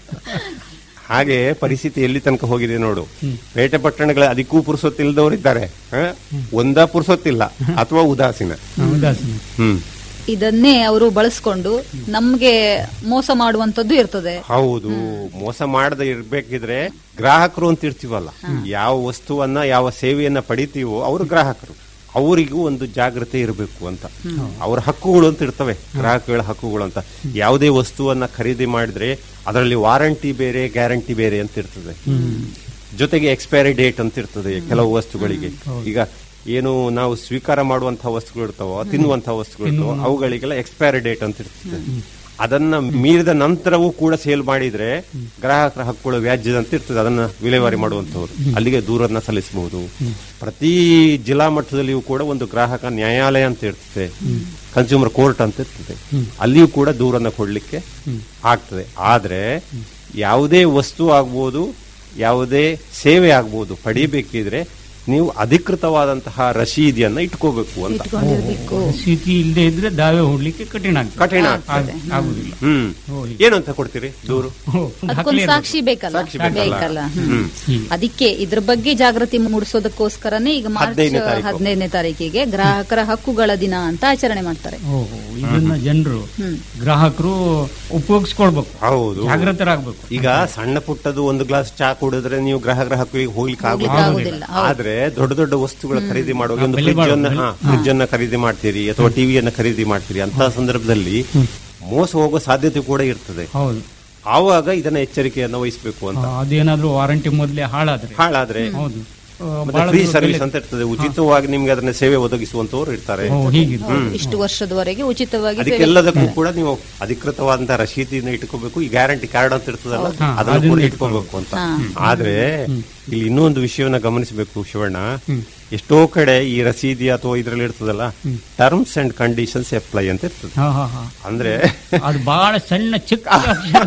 ಹಾಗೆ ಪರಿಸ್ಥಿತಿ ಎಲ್ಲಿ ತನಕ ಹೋಗಿದೆ ನೋಡು ಪೇಟೆ ಪಟ್ಟಣಗಳ ಅದಕ್ಕೂ ಪುರುಸೊತ್ತಿಲ್ದವರಿದ್ದಾರೆ ಹ? ಒಂದಾ ಪುರುಸೊತ್ತಿಲ್ಲ ಅಥವಾ ಉದಾಸೀನ ಉದಾಸೀನ ಹ್ಮ್ ಇದನ್ನೇ ಅವರು ಬಳಸ್ಕೊಂಡು ನಮ್ಗೆ ಮೋಸ ಮಾಡುವಂತದ್ದು ಇರ್ತದೆ ಹೌದು ಮೋಸ ಮಾಡದೆ ಇರ್ಬೇಕಿದ್ರೆ ಗ್ರಾಹಕರು ಅಂತ ಇರ್ತೀವಲ್ಲ ಯಾವ ವಸ್ತುವನ್ನ ಯಾವ ಸೇವೆಯನ್ನ ಪಡಿತೀವೋ ಅವರು ಗ್ರಾಹಕರು ಅವರಿಗೂ ಒಂದು ಜಾಗೃತಿ ಇರಬೇಕು ಅಂತ ಅವರ ಹಕ್ಕುಗಳು ಅಂತ ಇರ್ತವೆ ಗ್ರಾಹಕಗಳ ಹಕ್ಕುಗಳು ಅಂತ ಯಾವುದೇ ವಸ್ತುವನ್ನ ಖರೀದಿ ಮಾಡಿದ್ರೆ ಅದರಲ್ಲಿ ವಾರಂಟಿ ಬೇರೆ ಗ್ಯಾರಂಟಿ ಬೇರೆ ಅಂತ ಇರ್ತದೆ ಜೊತೆಗೆ ಎಕ್ಸ್ಪೈರಿ ಡೇಟ್ ಅಂತ ಇರ್ತದೆ ಕೆಲವು ವಸ್ತುಗಳಿಗೆ ಈಗ ಏನು ನಾವು ಸ್ವೀಕಾರ ಮಾಡುವಂತಹ ವಸ್ತುಗಳು ಇರ್ತಾವೋ ತಿನ್ನುವಂತಹ ವಸ್ತುಗಳು ಇರ್ತಾವೋ ಅವುಗಳಿಗೆಲ್ಲ ಎಕ್ಸ್ಪೈರಿ ಡೇಟ್ ಅಂತ ಇರ್ತದೆ ಅದನ್ನ ಮೀರಿದ ನಂತರವೂ ಕೂಡ ಸೇಲ್ ಮಾಡಿದ್ರೆ ಗ್ರಾಹಕರ ಹಕ್ಕುಗಳು ವ್ಯಾಜ್ಯದಂತ ಇರ್ತದೆ ಅದನ್ನ ವಿಲೇವಾರಿ ಮಾಡುವಂತವ್ರು ಅಲ್ಲಿಗೆ ದೂರನ್ನ ಸಲ್ಲಿಸಬಹುದು ಪ್ರತಿ ಜಿಲ್ಲಾ ಮಟ್ಟದಲ್ಲಿಯೂ ಕೂಡ ಒಂದು ಗ್ರಾಹಕ ನ್ಯಾಯಾಲಯ ಅಂತ ಇರ್ತದೆ ಕನ್ಸ್ಯೂಮರ್ ಕೋರ್ಟ್ ಅಂತ ಇರ್ತದೆ ಅಲ್ಲಿಯೂ ಕೂಡ ದೂರನ್ನ ಕೊಡ್ಲಿಕ್ಕೆ ಆಗ್ತದೆ ಆದ್ರೆ ಯಾವುದೇ ವಸ್ತು ಆಗ್ಬೋದು ಯಾವುದೇ ಸೇವೆ ಆಗ್ಬೋದು ಪಡಿಬೇಕಿದ್ರೆ ನೀವು ಅಧಿಕೃತವಾದಂತಹ ರಶೀದಿಯನ್ನ ಇಟ್ಕೋಬೇಕು ಅಂತ ಇಟ್ಕೊಂಡಿರ್ಬೇಕು ಸ್ಥಿತಿ ಇಲ್ಲದೆ ಇದ್ರೆ ದಾವೆ ಹೂಡ್ಲಿಕ್ಕೆ ಕಠಿಣ ಆಗ್ತದೆ ಕಠಿಣ ಆಗ್- ಆಗುದಿಲ್ಲ ಹ್ಮ್ ಓ, ಹೀಗೆ. ಏನು ಅಂತ ಕೊಡ್ತೀರಿ ದೂರು ಓ, ದಾಖಲೆ ಅದಕ್ಕೊಂದು ಇರ್ಬೇಕು. ಸಾಕ್ಷಿ ಬೇಕಲ್ಲ ಸಾಕ್ಷಿ ಬೇಕಲ್ಲ. ಬೇಕಲ್ಲ ಹ್ಮ್. ಹ್ಮ್. ಹೀಗೆ. ಅದಕ್ಕೆ ಇದ್ರ ಬಗ್ಗೆ ಜಾಗೃತಿ ಮೂಡಿಸೋದಕ್ಕೋಸ್ಕರನೇ ಈಗ ಮಾರ್ಚ್ ಹದಿನೈದನೇ ತಾರೀಕು. ಹದಿನೈದನೇ ತಾರೀಕಿಗೆ ಗ್ರಾಹಕರ ಹಕ್ಕುಗಳ ದಿನ ಅಂತ ಆಚರಣೆ ಮಾಡ್ತಾರೆ ಓಹೋ ಇದನ್ನ ಜನರು ಹ್ಮ್. ಗ್ರಾಹಕರು ಉಪಯೋಗಿಸ್ಕೊಳ್ಬೇಕು ಹೌದು ಜಾಗೃತರಾಗಬೇಕು ಈಗ ಸಣ್ಣ ಪುಟ್ಟದು ಒಂದು ಗ್ಲಾಸ್ ಚಾ ಕುಡಿದ್ರೆ ನೀವು ಗ್ರಾಹಕರ ಹಕ್ಕಿಗೆ ಹೋಗ್ಲಿಕ್ಕೆ ಹೋಗ್ಲಿಕ್ಕೆ ಆಗುದಿಲ್ಲ ಆಗುದಿಲ್ಲ. ಹೌದು. ಆದ್ರೆ ದೊಡ್ಡ ದೊಡ್ಡ ವಸ್ತುಗಳ ಖರೀದಿ ಮಾಡುವಾಗ ಒಂದು ಬೆಲೆ ಫ್ರಿಜ್ ಅನ್ನ ಬಾಳೋದು, ಹಾ, ಫ್ರಿಜ್ ಅನ್ನ ಖರೀದಿ ಮಾಡ್ತೀರಿ ಅಥವಾ ಟಿವಿಯನ್ನ ಖರೀದಿ ಮಾಡ್ತೀರಿ ಅಂತ ಸಂದರ್ಭದಲ್ಲಿ ಮೋಸ ಹೋಗೋ ಸಾಧ್ಯತೆ ಕೂಡ ಇರ್ತದೆ ಹೌದು ಆವಾಗ ಇದನ್ನ ಎಚ್ಚರಿಕೆಯನ್ನ ವಹಿಸಬೇಕು ಅಂತ ಅದೇನಾದ್ರೂ ವಾರಂಟಿ ಮೊದಲೇ ಹಾಳಾದ್ರೆ ಹಾಳಾದ್ರೆ ಹೌದು ಆ, ಮತ್ತೆ ಬಹಳ ಫ್ರೀ ದೂರ ಸರ್ವಿಸ್ ಬೆಲೆ- ಅಂತ ಇರ್ತದೆ ಉಚಿತವಾಗಿ ನಿಮ್ಗೆ ಅದನ್ನ ಸೇವೆ ಒದಗಿಸುವಂತವರು ಇರ್ತಾರೆ ಓ, ಹೀಗಿದೆ ಹೌದು. ಇಷ್ಟು ವರ್ಷದವರೆಗೆ ಉಚಿತವಾಗಿ ಸೇವೆ- ಅದಕ್ಕೆಲ್ಲದಕ್ಕೂ ಕೂಡ ನೀವು ಅಧಿಕೃತವಾದಂತಹ ರಶೀದಿನ ಇಟ್ಕೋಬೇಕು ಈ ಗ್ಯಾರಂಟಿ ಕಾರ್ಡ್ ಅಂತ ಇರ್ತದಲ್ಲ ಹಾ, ಅದನ್ನ ಕೂಡ ಅದನ್ನ ಇಟ್ಕೋಬೇಕು ಅಂತ ಹಾ. ಆದ್ರೆ ಇಲ್ಲಿ ಇನ್ನೊಂದು ವಿಷಯವನ್ನ ಗಮನಿಸಬೇಕು ಶಿವಣ್ಣ ಎಷ್ಟೋ ಕಡೆ ಈ ರಸೀದಿ ಅಥವಾ ಇದ್ರಲ್ಲಿ ಇರ್ತದಲ್ಲ ಟರ್ಮ್ಸ್ ಅಂಡ್ ಕಂಡೀಷನ್ಸ್ ಅಪ್ಲೈ ಅಂತ ಇರ್ತದೆ ಹಾ ಹಾ ಹಾ ಅಂದ್ರೆ ಅದು ಬಹಳ ಸಣ್ಣ ಚಿಕ್ಕ ಅಕ್ಷರ.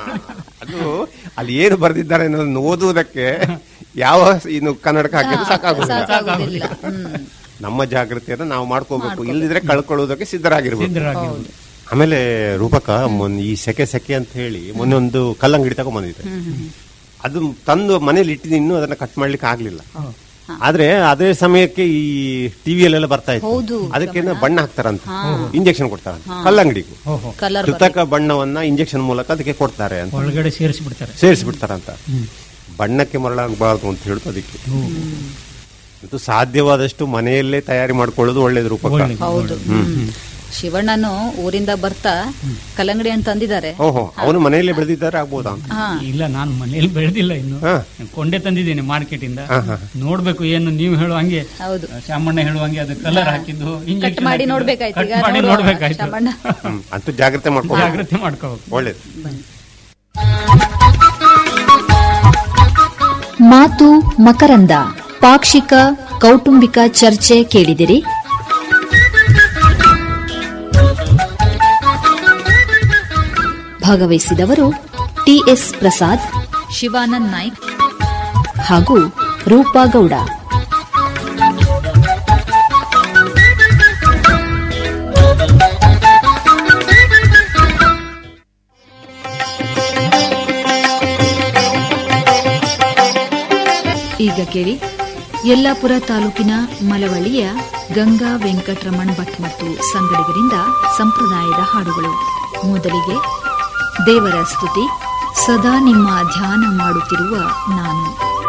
ಅದು ಅಲ್ಲಿ ಏನು ಬರೆದಿದ್ದಾರೆ ಅನ್ನೋದನ್ನ ಓದುವುದಕ್ಕೆ ಯಾವ ಇನ್ನು ಕನ್ನಡಕ ಹಾಕಿದ್ರು ಸಾಕಾಗುದಿಲ್ಲ ಸಾಕಾಗುದಿಲ್ಲ ಹ್ಮ್. ನಮ್ಮ ಜಾಗೃತಿಯನ್ನ ನಾವು ಮಾಡ್ಕೋಬೇಕು ಇಲ್ಲದಿದ್ರೆ ಕಳ್ಕೊಳ್ಳೋದಕ್ಕೆ ಸಿದ್ಧರಾಗಿರ್ಬೇಕು ಸಿದ್ಧರಾಗಿರ್ಬೋದು. ಆಮೇಲೆ ರೂಪಕ ಮೊನ್ನೆ ಈ ಸೆಕೆ ಸೆಕೆ ಅಂತ ಹೇಳಿ ಮೊನ್ನೆ ಒಂದು ಕಲ್ಲಂಗಡಿ ತಗೊಂಡ್ ಬಂದಿದ್ದೆ ಅದು ತಂದು ಮನೇಲಿ ಇಟ್ಟಿದ್ದು ಇನ್ನೂ ಅದನ್ನ ಕಟ್ ಮಾಡ್ಲಿಕ್ಕೆ ಆಗ್ಲಿಲ್ಲ ಆದ್ರೆ ಅದೇ ಸಮಯಕ್ಕೆ ಈ ಟಿವಿಯಲ್ಲೆಲ್ಲ ಬರ್ತಾ ಹೌದು, ಇತ್ತು ಅದಕ್ಕೆ ಬಣ್ಣ ಹಾಕ್ತಾರಂತ ಹಾ. ಇಂಜೆಕ್ಷನ್ ಕೊಡ್ತಾರಂತ ಕಲ್ಲಂಗಡಿಗೂ ಕಲರ್ ಕೃತಕ ಬಣ್ಣವನ್ನ ಇಂಜೆಕ್ಷನ್ ಮೂಲಕ ಅದಕ್ಕೆ ಕೊಡ್ತಾರೆ ಅಂತ ಒಳಗಡೆ ಸೇರಿಸಿ ಬಿಡ್ತಾರೆ ಸೇರಿಸ್ಬಿಡ್ತಾರಂತ ಬಣ್ಣಕ್ಕೆ ಮರಳಾಗಬಾರ್ದು ಅಂತ ಹೇಳುದು ಅದಕ್ಕೆ ಇದು ಸಾಧ್ಯವಾದಷ್ಟು ಮನೆಯಲ್ಲೇ ತಯಾರಿ ಮಾಡ್ಕೊಳ್ಳೋದು ಒಳ್ಳೇದು ರೂಪಕ ಹೌದು ಹ್ಮ್. ಶಿವಣ್ಣನು ಊರಿಂದ ಬರ್ತಾ ಕಲ್ಲಂಗಡಿ ಅಂತ ತಂದಿದ್ದಾರೆ ಓಹೋ ಅವನು ಮನೆಯಲ್ಲೇ ಬೆಳೆದಿದ್ದಾರೆ ಆಗ್ಬೋದಾ ಅಂತ ಹಾ ಇಲ್ಲ ನಾನು ಮನೆಯಲ್ಲಿ ಬೆಳೆದಿಲ್ಲ ಇನ್ನು ಹಾ. ಕೊಂಡೆ ತಂದಿದ್ದೇನೆ ಮಾರ್ಕೆಟ್ ಇಂದ ಹಾ, ಹಾ. ನೋಡ್ಬೇಕು ಏನು ನೀವು ಹೇಳುವಂಗೆ ಹೌದು ಶಾಮಣ್ಣ ಹೇಳುವಂಗೆ ಅದು ಕಲರ್ ಹಾಕಿದ್ದು ಕಟ್ injection ಮಾಡಿ ಹಾಕಿದ್ದು, ನೋಡ್ಬೇಕಾಯ್ತು cut ಈಗ ಮಾಡಿ ನೋಡುವ. ನೋಡ್ಬೇಕಾಯ್ತು ಶಾಮಣ್ಣ. ಹ್ಮ್. ಅಂತೂ ಜಾಗ್ರತೆ ಮಾಡ್ಕೊ ಜಾಗ್ರತೆ ಮಾಡ್ಕೋಬೇಕು ಒಳ್ಳೇದು ಮಾತು ಮಕರಂದ ಪಾಕ್ಷಿಕ ಕೌಟುಂಬಿಕ ಚರ್ಚೆ ಕೇಳಿದಿರಿ ಭಾಗವಹಿಸಿದವರು ಟಿಎಸ್ ಪ್ರಸಾದ್ ಶಿವಾನಂದ್ ನಾಯ್ಕ್ ಹಾಗೂ ರೂಪಾ ಗೌಡ ಈಗ ಕೇಳಿ ಯಲ್ಲಾಪುರ ತಾಲೂಕಿನ ಮಲವಳ್ಳಿಯ ಗಂಗಾ ವೆಂಕಟರಮಣ್ ಭಟ್ ಮತ್ತು ಸಂಗಡಿಗರಿಂದ ಸಂಪ್ರದಾಯದ ಹಾಡುಗಳು ಮೊದಲಿಗೆ ದೇವರ ಸ್ತುತಿ ಸದಾ ನಿಮ್ಮ ಧ್ಯಾನ ಮಾಡುತ್ತಿರುವ ನಾನು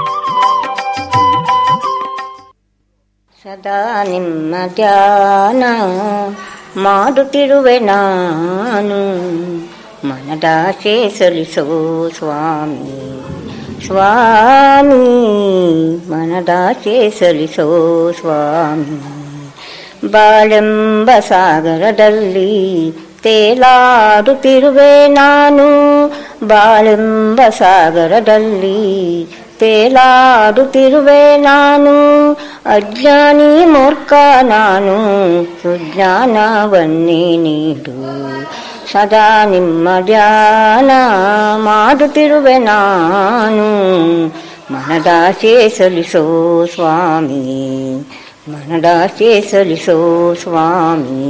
ಸದಾ ನಿಮ್ಮ ಧ್ಯಾನ ಮಾಡುತ್ತಿರುವೆ ನಾನು ಮನದಾಸೆ ಸಲ್ಲಿಸೋ ಸ್ವಾಮಿ ಸ್ವಾಮಿ ಮನದಾಸೆ ಸಲ್ಲಿಸೋ ಸ್ವಾಮಿ ಬಾಳೆಂಬ ಸಾಗರದಲ್ಲಿ ತೇಲಾಡುತ್ತಿರುವೆ ನಾನು ಬಾಳೆಂಬ ಸಾಗರದಲ್ಲಿ ತೇಲಾಡುತ್ತಿರುವೆ ನಾನು ಅಜ್ಞಾನಿ ಮೂರ್ಖ ನಾನು ಸುಜ್ಞಾನವನ್ನೇ ನೀಡು ಸದಾ ನಿಮ್ಮ ಧ್ಯಾನ ಮಾಡುತ್ತಿರುವೆ ನಾನು ಮನದಾಸೆ ಸಲ್ಲಿಸೋ ಸ್ವಾಮಿ ಮನದಾಸೆ ಸಲ್ಲಿಸೋ ಸ್ವಾಮಿ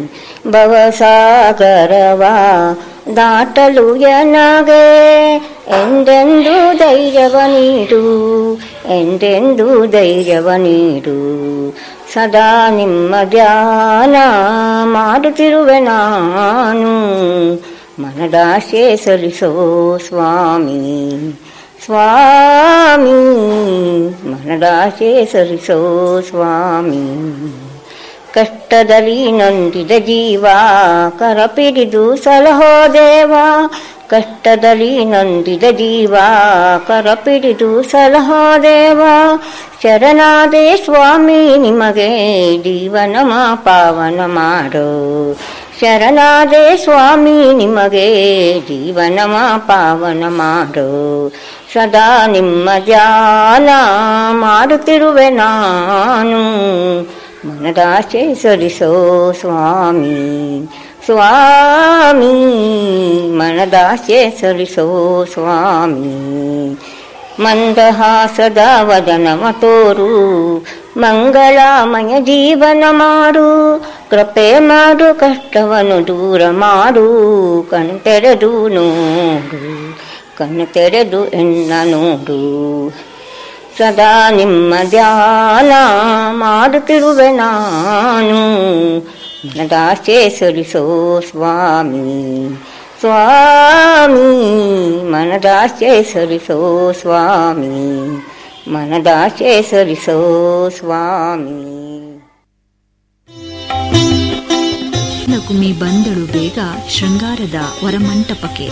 ಭವಸಾಗರವ ದಾಟಲು ಎನಗೆ ಎಂದೆಂದು ಧೈರ್ಯವ ನೀಡು ಎಂದೆಂದು ಧೈರ್ಯವ ನೀಡು ಸದಾ ನಿಮ್ಮ ಧ್ಯಾನ ಮಾಡುತ್ತಿರುವೆ ನಾನು ಮನದಾಸೆ ಸಲ್ಲಿಸೋ ಸ್ವಾಮಿ ಸ್ವಾಮಿ ಮನದಾಸೆ ಸಲ್ಲಿಸೋ ಸ್ವಾಮಿ ಕಷ್ಟದಲ್ಲಿ ನೊಂದಿದ ಜೀವ ಕರಪಿಡಿದು ಸಲಹೋ ದೇವ ಕಷ್ಟದಲ್ಲಿ ನೊಂದಿದ ಜೀವ ಕರಪಿಡಿದು ಸಲಹೋ ದೇವ ಶರಣಾದೆ ಸ್ವಾಮಿ ನಿಮಗೆ ಜೀವನ ಪಾವನ ಮಾಡೋ ಶರಣಾದೆ ಸ್ವಾಮಿ ನಿಮಗೆ ಜೀವನ ಪಾವನ ಮಾಡೋ ಸದಾ ನಿಮ್ಮ ಧ್ಯಾನ ಮಾಡುತ್ತಿರುವೆ ನಾನು ಮನದಾಸೆ ಸರಿಸೋ ಸ್ವಾಮಿ ಸ್ವಾಮಿ ಮನದಾಸೆ ಸರಿಸೋ ಸ್ವಾಮಿ ಮಂದಹಾಸದ ವದನವ ತೋರು ಮಂಗಳಮಯ ಜೀವನ ಮಾಡು ಕೃಪೆ ಮಾಡು ಕಷ್ಟವನ್ನು ದೂರ ಮಾಡು ಕಣ್ ತೆರೆದು ನೋಡು ಕಣ್ಣು ತೆರೆದು ಎನ್ನ ನೋಡು ಸದಾ ನಿಮ್ಮ ಧ್ಯಾನ ಮಾಡುತ್ತಿರುವೆ ನಾನು ಮನದಾಸೆ ಸರಿಸೋ ಸ್ವಾಮಿ ಸ್ವಾಮಿ ಮನದಾಸೆ ಸರಿಸೋ ಸ್ವಾಮಿ ಮನದಾಸೆ ಸರಿಸೋ ಸ್ವಾಮಿ ನಕುಮಿ ಬಂದಳು ಬೇಗ ಶೃಂಗಾರದ ವರಮಂಟಪಕ್ಕೆ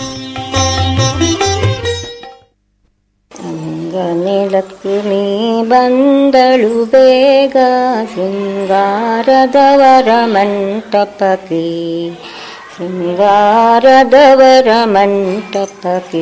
ಅಂಗನೆ ಲಕ್ಷ್ಮಿ ಬಂದಳು ಬೇಗ ಶೃಂಗಾರದವರ ಮಂಟಪಕ್ಕೆ ಶೃಂಗಾರದವರ ಮಂಟಪಕ್ಕೆ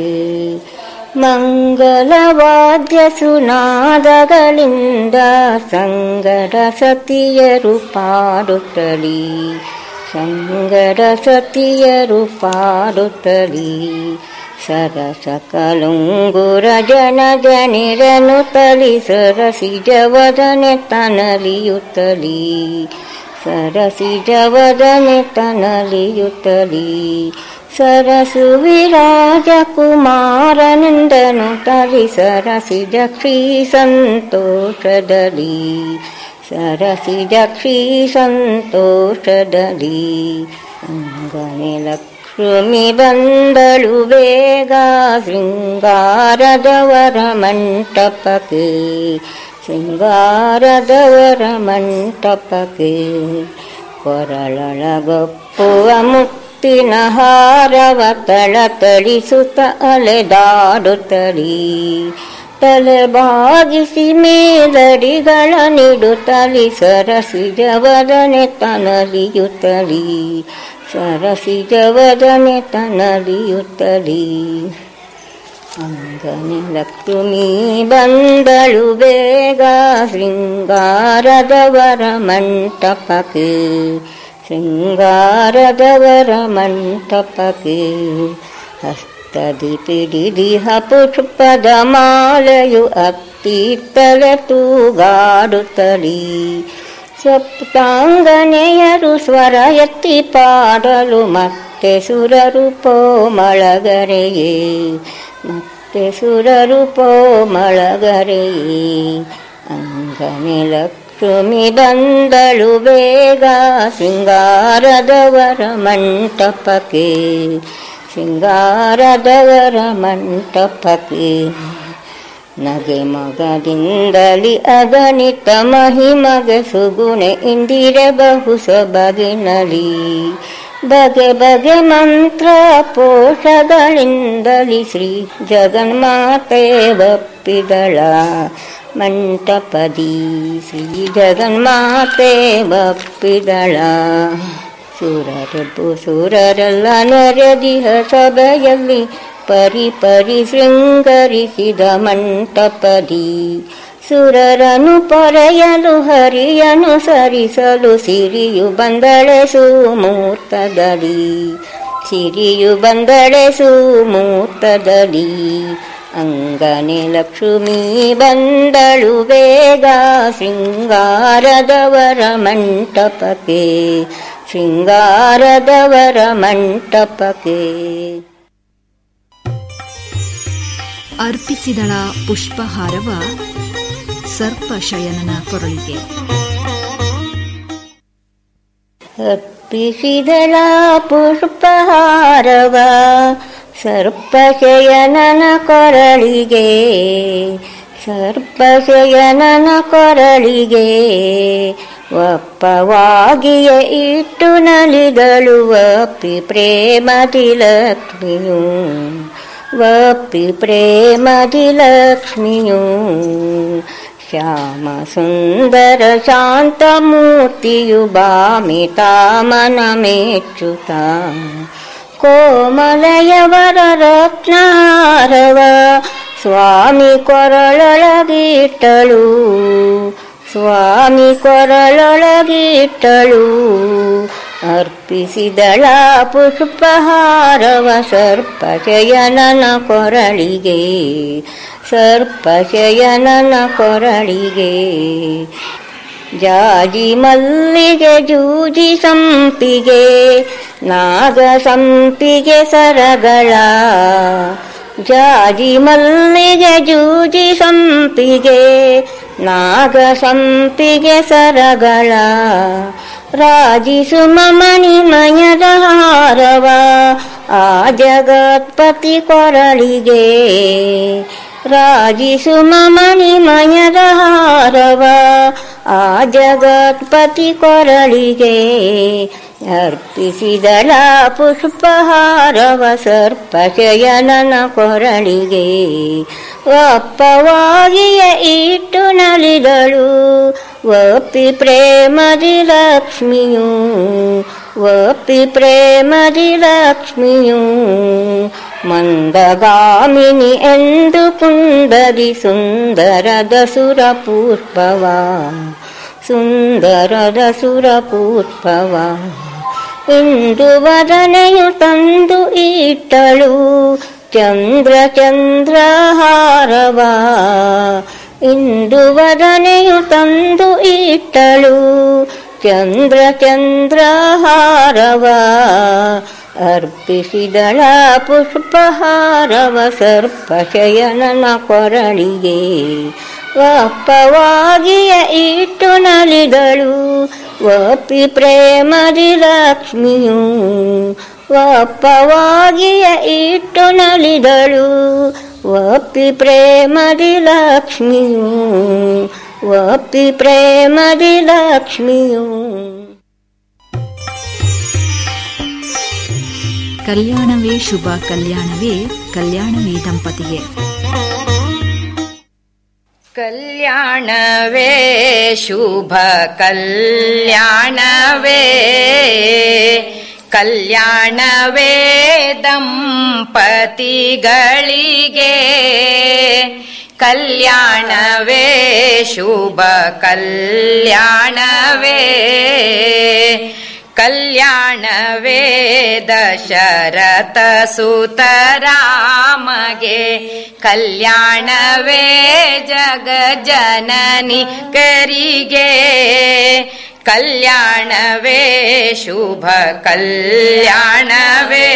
ಮಂಗಲವಾದ್ಯ ಸುನಾದಗಳಿಂದ ಸಂಗಡ ಸತಿಯರು ಪಾಡುತ್ತಲಿ ಸಂಗಡ ಸತಿಯರು ಪಾಡುತ್ತಲಿ ಸರಸ ಕಲುಂಗುರ ಜನ ಜನಿರನು ತಲಿ ಸರಸಿ ಜವದನೆ ತನಲಿಯುತ್ತಲಿ ಸರಸಿ ಜವದನೆ ತನಲಿಯುತ್ತಲಿ ಸರಸು ವಿರಾಜ ಕುಮಾರನಂದನು ತರಿ ಸರಸಿಜ ಶ್ರೀ ಸಂತೋಷದಲ್ಲಿ ಸರಸಿಜ ಶ್ರೀ ಸಂತೋಷದಲ್ಲಿ ಅಂಗನೆ ಲಕ್ಷ್ಮಿ ಬಂದಳು ಬೇಗ ಶೃಂಗಾರದವರ ಮಂಟಪಕ್ಕೆ ಶೃಂಗಾರದವರ ಮಂಟಪಕ್ಕೆ ಕೊರಳೊಳಗೊಪ್ಪುವ ಮುತ್ತಿನ ಹಾರವ ತಳತಳಿಸುತ್ತ ಅಲೆದಾಡುತ್ತಲಿ ತಲೆ ಬಾಗಿಸಿ ಮೇಲಡಿಗಳ ನಿಡುತ್ತಲಿ ಸರಸಿಜವದನೆ ತನಲಿಯುತ್ತಲಿ ಸರಸಿಜವದನೆ ತನಲಿಯುತ್ತಲಿ ಅಂಗನೆ ಲಕ್ಷ್ಮೀ ಬಂದಳು ಬೇಗ ಶೃಂಗಾರದವರ ಮಂಟಪಕ್ಕೆ ಶೃಂಗಾರದವರ ಮಂಟಪಕ್ಕೆ ಹಸ್ತದಿ ಪಿಡಿದಿಹ ಪುಷ್ಪದ ಮಾಲೆಯು ಅತ್ತಿತ್ತಲೆ ತೂಗಾಡುತ್ತಲಿ ಸಪ್ತಾಂಗನೆಯರು ಸ್ವರ ಎತ್ತಿ ಪಾಡಲು ಮತ್ತೆ ಸುರರು ಪೋಮಳಗರೆಯೇ ಮತ್ತೆ ಸುರರು ಪೋಮಳಗರೆಯೇ ಅಂಗನೆ ಲಕ್ಷ್ಮಿ ಬಂದಳು ಬೇಗ ಶೃಂಗಾರದವರ ಮಂಟಪಕ್ಕೆ ಶೃಂಗಾರದವರ ಮಂಟಪಕ್ಕೆ ನಗೆ ಮಗದಿಂದಲಿ ಅಗಣಿತ ಮಹಿಮಗೆ ಸುಗುಣೆ ಇಂದಿರೆ ಬಹು ಸೊಬಗಿನಲಿ ಬಗೆ ಬಗೆ ಮಂತ್ರ ಪೋಷಗಳಿಂದಲಿ ಶ್ರೀ ಜಗನ್ಮಾತೆ ಬಪ್ಪಿದಳ ಮಂಟಪದಿ ಶ್ರೀ ಜಗನ್ಮಾತೆ ಬಪ್ಪಿದಳ ಸುರರು ಸುರರೆಲ್ಲ ನೆರೆದಿಹ ಸಭೆಯಲ್ಲಿ ಪರಿ ಪರಿ ಶೃಂಗರಿಸಿದ ಮಂಟಪದಿ ಸುರರನು ಪೊರೆಯಲು ಹರಿಯನು ಸರಿಸಲು ಸಿರಿಯು ಬಂದಳೆ ಸುಮೂರ್ತದಲ್ಲಿ ಸಿರಿಯು ಬಂದಳೆ ಸುಮೂರ್ತದಲ್ಲಿ ಅಂಗನೆ ಲಕ್ಷ್ಮೀ ಬಂದಳು ಬೇಗ ಶೃಂಗಾರದವರ ಮಂಟಪಕ್ಕೆ ಶೃಂಗಾರದವರ ಮಂಟಪಕ್ಕೆ ಅರ್ಪಿಸಿದಳ ಪುಷ್ಪಹಾರವ ಸರ್ಪಶಯನನ ಕೊರಳಿಗೆ ಅರ್ಪಿಸಿದಳ ಪುಷ್ಪಹಾರವ ಸರ್ಪಶಯನನ ಕೊರಳಿಗೆ ಸರ್ಪಶಯನನ ಕೊರಳಿಗೆ ಒಪ್ಪವಾಗಿಯ ಇಟ್ಟು ನಲಿದಳು ಒಪ್ಪಿ ಪ್ರೇಮದಿ ಲಕ್ಷ್ಮಿಯು ಒಪ್ಪಿ ಪ್ರೇಮದಿ ಲಕ್ಷ್ಮಿಯು ಶ್ಯಾಮ ಸುಂದರ ಶಾಂತ ಮೂರ್ತಿಯು ಬಾಮಿತಾಮನ ಮೆಚ್ಚುತ ಕೋಮಲಯವರ ರತ್ನಾರವ ಸ್ವಾಮಿ ಕೊರಳೊಳಗಿಟ್ಟಳು ಸ್ವಾಮಿ ಕೊರಳೊಳಗಿಟ್ಟಳು ಅರ್ಪಿಸಿದಳ ಪುಷ್ಪಹಾರವ ಸರ್ಪಶಯನನ ಕೊರಳಿಗೆ ಸರ್ಪಶಯನನ ಕೊರಳಿಗೆ ಜಾಜಿ ಮಲ್ಲಿಗೆ ಜೂಜಿ ಸಂಪಿಗೆ ನಾಗ ಸಂಪಿಗೆ ಸರಗಳ ಜಾಜಿ ಮಲ್ಲಿಗೆ ಜೂಜಿ ಸಂಪಿಗೆ ನಾಗ ಸಂಪಿಗೆ ಸರಗಳ ರಾಜಿಸು ಮಣಿಮಯದ ಹಾರವ ಆ ಜಗತ್ಪತಿ ಕೊರಳಿಗೆ ರಾಜಿಸು ಮಣಿಮಯದ ಹಾರವ ಆ ಜಗತ್ಪತಿ ಕೊರಳಿಗೆ ಅರ್ಪಿಸಿದಳ ಪುಷ್ಪಹಾರವ ಸರ್ಪಶಯನನ ಕೊರಳಿಗೆ ಒಪ್ಪವಾಗಿಯ ಇಟ್ಟು ನಲಿದಳು ಒಪ್ಪಿ ಪ್ರೇಮದಿ ಲಕ್ಷ್ಮಿಯು ಒಪ್ಪಿ ಪ್ರೇಮದಿ ಲಕ್ಷ್ಮಿಯು ಮಂದಗಾಮಿನಿ ಎಂದು ಕುಂದರಿ ಸುಂದರದ ಸುರ ಪುಷ್ಪವ ಸುಂದರದ ಸುರ ಪುಷ್ಪವ ಇಂದು ವದನೆಯು ತಂದು ಇಟ್ಟಳು ಚಂದ್ರ ಚಂದ್ರಹಾರವ ಇಂದು ವದನೆಯು ತಂದು ಇಟ್ಟಳು ಚಂದ್ರ ಚಂದ್ರಹಾರವ ಅರ್ಪಿಸಿದಳ ಪುಷ್ಪಹಾರವ ಸರ್ಪಶಯನನ ಕೊರಳಿಗೆ ಒಪ್ಪವಾಗಿಯ ಇಟ್ಟು ನಲಿದಳು ಒಪ್ಪಿ ಪ್ರೇಮದಿ ಲಕ್ಷ್ಮಿಯು ಒಪ್ಪವಾಗಿಯ ಇಟ್ಟು ನಲಿದಳು ಒಪ್ಪಿ ಪ್ರೇಮದಿ ಲಕ್ಷ್ಮಿಯು ಒಪ್ಪಿ ಪ್ರೇಮದಿ ಲಕ್ಷ್ಮಿಯು ಕಲ್ಯಾಣವೇ ಶುಭ ಕಲ್ಯಾಣವೇ ಕಲ್ಯಾಣವೇ ದಂಪತಿಗೆ ಕಲ್ಯಾಣವೇ ಶುಭ ಕಲ್ಯಾಣವೇ ಕಲ್ಯಾಣವೇ ದಂಪತಿಗಳಿಗೆ ಕಲ್ಯಾಣವೇ ಶುಭ ಕಲ್ಯಾಣವೇ ಕಲ್ಯಾಣವೇ ದಶರಥ ಸುತರಾಮಗೆ ಕಲ್ಯಾಣವೇ ಜಗ ಜನನಿ ಕರಿಗೆ ಕಲ್ಯಾಣವೇ ಶುಭ ಕಲ್ಯಾಣವೇ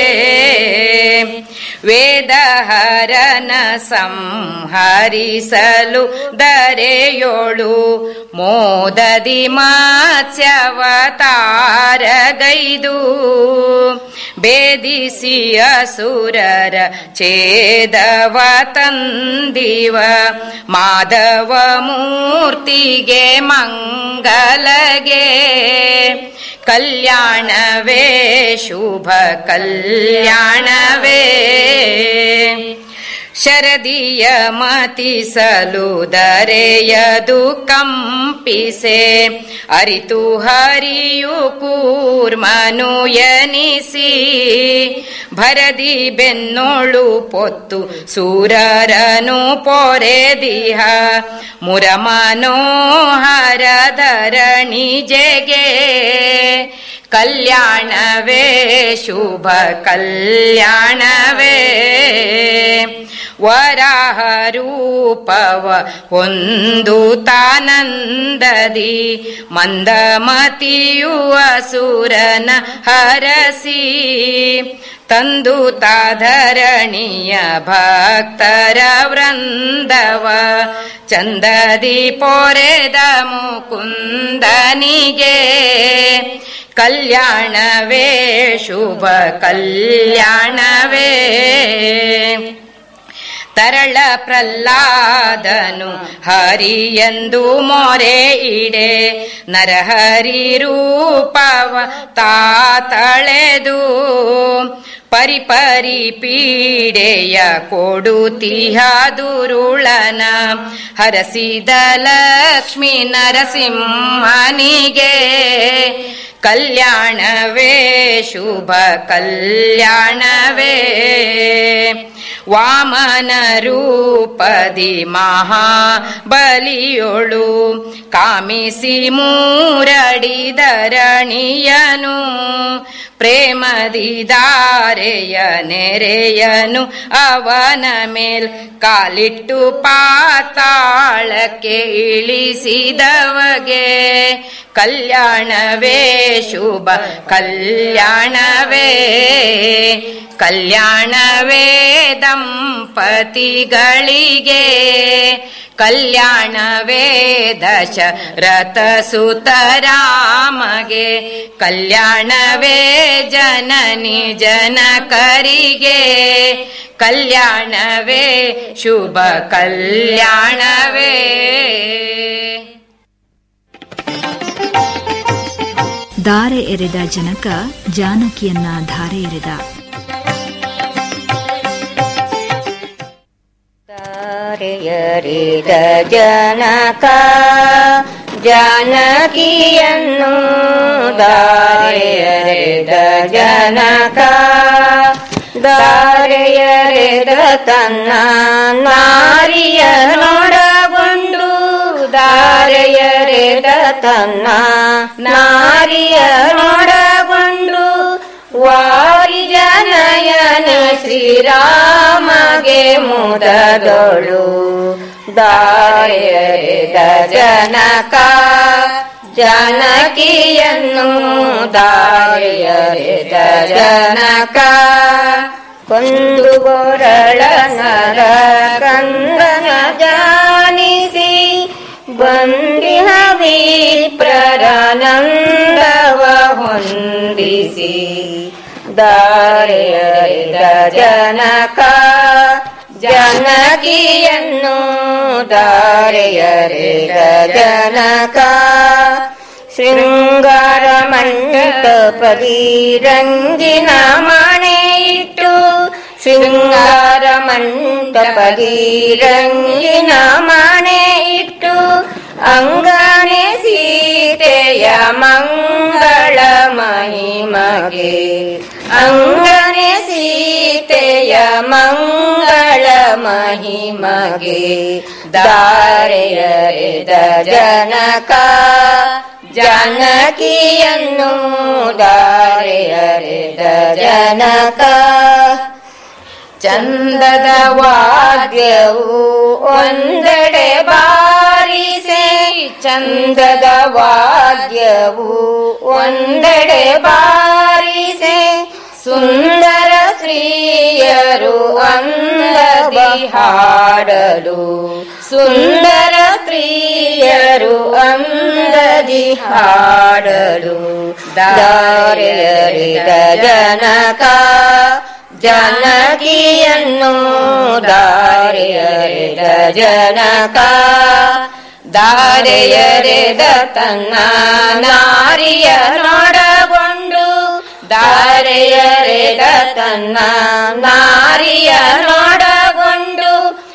ವೇದಹರನ ಸಂಹರಿಸಲು ದರೆಯೋಳು ಮೋದದಿ ಮಾತ್ಯವತಾರಗೈದು ಬೇದಿಸಿ ಅಸುರರ ಛೇದವ ತಂದಿವ ಮಾಧವ ಮೂರ್ತಿಗೆ ಮಂಗಲಗೆ ಕಲ್ಯಾಣವೇ ಶುಭ ಕಲ್ಯಾಣವೇ ಶರದಿಯ ಮತಿಸಲು ದರೆಯದು ಕಂಪಿಸೆ ಅರಿತು ಹರಿಯು ಕೂರ್ಮನು ಎನಿಸಿ ಭರದಿ ಬೆನ್ನೋಳು ಪೊತ್ತು ಸೂರರನು ಪೊರೆದಿಹ ಮುರ ಮನೋಹರ ಧರಣಿ ಜಗೆ ಕಲ್ಯಾಣವೇ ಶುಭ ಕಲ್ಯಾಣವೇ ವರಾಹ ರೂಪವ ಒಂದು ತಾನಂದದಿ ಮಂದಮತಿಯು ಅಸುರನ ಹರಸಿ ತಂದು ತಾಧರಣಿಯ ಭಕ್ತರ ವೃಂದವ ಚಂದದಿ ಪೊರೆದ ಮುಕುಂದನಿಗೆ ಕಲ್ಯಾಣವೇ ಶುಭ ಕಲ್ಯಾಣವೇ ತರಳ ಪ್ರಹ್ಲಾದನು ಹರಿಯಂದು ಮೊರೆ ಇಡೆ ನರಹರಿ ರೂಪವ ತಾತಳೆದು ಪರಿಪರಿ ಪೀಡೆಯ ಕೊಡುತಿಹ ದುರುಳನ ಹರಸಿದ ಲಕ್ಷ್ಮೀ ನರಸಿಂಹನಿಗೆ ಕಲ್ಯಾಣವೇ ಶುಭ ಕಲ್ಯಾಣವೇ ವಾಮನ ರೂಪದಿ ಮಹಾಬಲಿಯೊಳು ಕಾಮಿಸಿ ಮೂರಡಿದರಣಿಯನು ಪ್ರೇಮದಿ ದಾರೆಯ ನೆರೆಯನು ಅವನ ಮೇಲ್ ಕಾಲಿಟ್ಟು ಪಾತಾಳಕ್ಕೆ ಇಳಿಸಿದವಗೆ ಕಲ್ಯಾಣವೇ ಶುಭ ಕಲ್ಯಾಣವೇ ಕಲ್ಯಾಣವೇ ದಂಪತಿಗಳಿಗೆ ಕಲ್ಯಾಣವೇ ದಶ ರಥ ಸುತರಾಮಗೆ ಕಲ್ಯಾಣವೇ ಜನನಿ ಜನಕರಿಗೆ ಕಲ್ಯಾಣವೇ ಶುಭ ಕಲ್ಯಾಣವೇ ದಾರೆ ಎರೆದ ಜನಕ ಜಾನಕಿಯನ್ನ ಧಾರೆ ಎರೆದ ದಾರೆಯರಿದ ಜನಕ ಜಾನಕಿಯನ್ನು ದಾರೆಯರೆದ ಜನಕ ದಾರೆಯರೆದ ತನ್ನ ನಾರಿಯ ನೋಡಗೊಂಡು ದಾರೆಯರೆದ ತನ್ನ ನಾರಿಯ ನೋಡಗೊಂಡು ವಾರಿ ಜನಯನ ಶ್ರೀರಾಮಗೆ ಮುದದೊಳು ದಾರೆಯರೆದ ಜನಕ ಜಾನಕಿಯನ್ನು ದಾರಿಯರಿದ ಜನಕ ಕೊಂದು ಗೋರಳ ನರ ಕಂದನ ಜಾನಿಸಿ ಬಂದಿಹ ವಿಪ್ರರಾನಂದವ ಹೊಂದಿಸಿ ದಾರಿಯರಿದ ಜನಕ ಜನಕಿಯನ್ನು ದಾರಿಯರಿದ ಜನಕ ಶೃಂಗಾರ ಮಂಟಪದಿ ರಂಗಿನ ಮಣೆ ಇಟ್ಟು ಶೃಂಗಾರ ಮಂಟಪದಿ ರಂಗಿನ ಮಣೆ ಇಟ್ಟು ಅಂಗನೆ ಸೀತೆಯ ಮಂಗಳ ಮಹಿಮಗೆ ಅಂಗನೆ ಸೀತೆಯ ಮಂಗಳ ಮಹಿಮಗೆ ದಾರೆಯರೆದ ಜನಕ ಜನಕಿಯನ್ನು ದಾರೆಯರೆದ ಜನಕ ಚಂದದ ವಾದ್ಯವು ಒಂದೆಡೆ ಬಾರಿಸೆ ಚಂದದ ವಾದ್ಯವು ಒಂದೆಡೆ ಬಾರಿಸೆ ಸುಂದರ ಸ್ತ್ರೀಯರು ಅಂದದಿ ಹಾಡಲು ಸುಂದರ ಸ್ತ್ರೀಯರು ಅಂದದಿ ಹಾಡಲು ದಾರಿಯರಿದ ಜನಕ ಜನಕಿಯನ್ನು ದಾರಿಯರಿದ ಜನಕ ದಾರೆಯರೆದ ತನ್ನ ನಾರಿಯ ನೋಡಗೊಂಡು ದಾರೆಯರೆದ ತನ್ನ ನಾರಿಯ ನೋಡಗೊಂಡು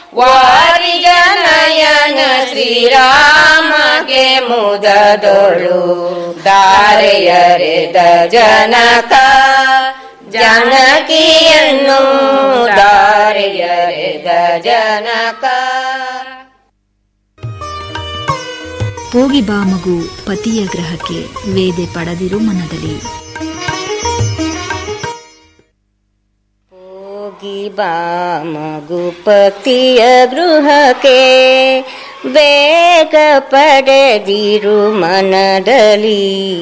ವಾರಿಜನಯನ ಶ್ರೀರಾಮಗೆ ಮುದದೊಳು ದಾರೆಯರೆದ ಜನಕ ಜನಕಿಯನ್ನು ದಾರೆಯರೆದ ಜನಕ ಹೋಗಿ ಬಾ ಮಗು ಪತಿಯ ಗ್ರಹಕ್ಕೆ ವೇದೆ ಪಡೆದಿರು ಮನದಲ್ಲಿ ಹೋಗಿ ಬಾ ಮಗುಪತಿಯ ಗೃಹಕ್ಕೆ ಬೇಗ ಪಡೆದಿರು ಮನದಲ್ಲಿ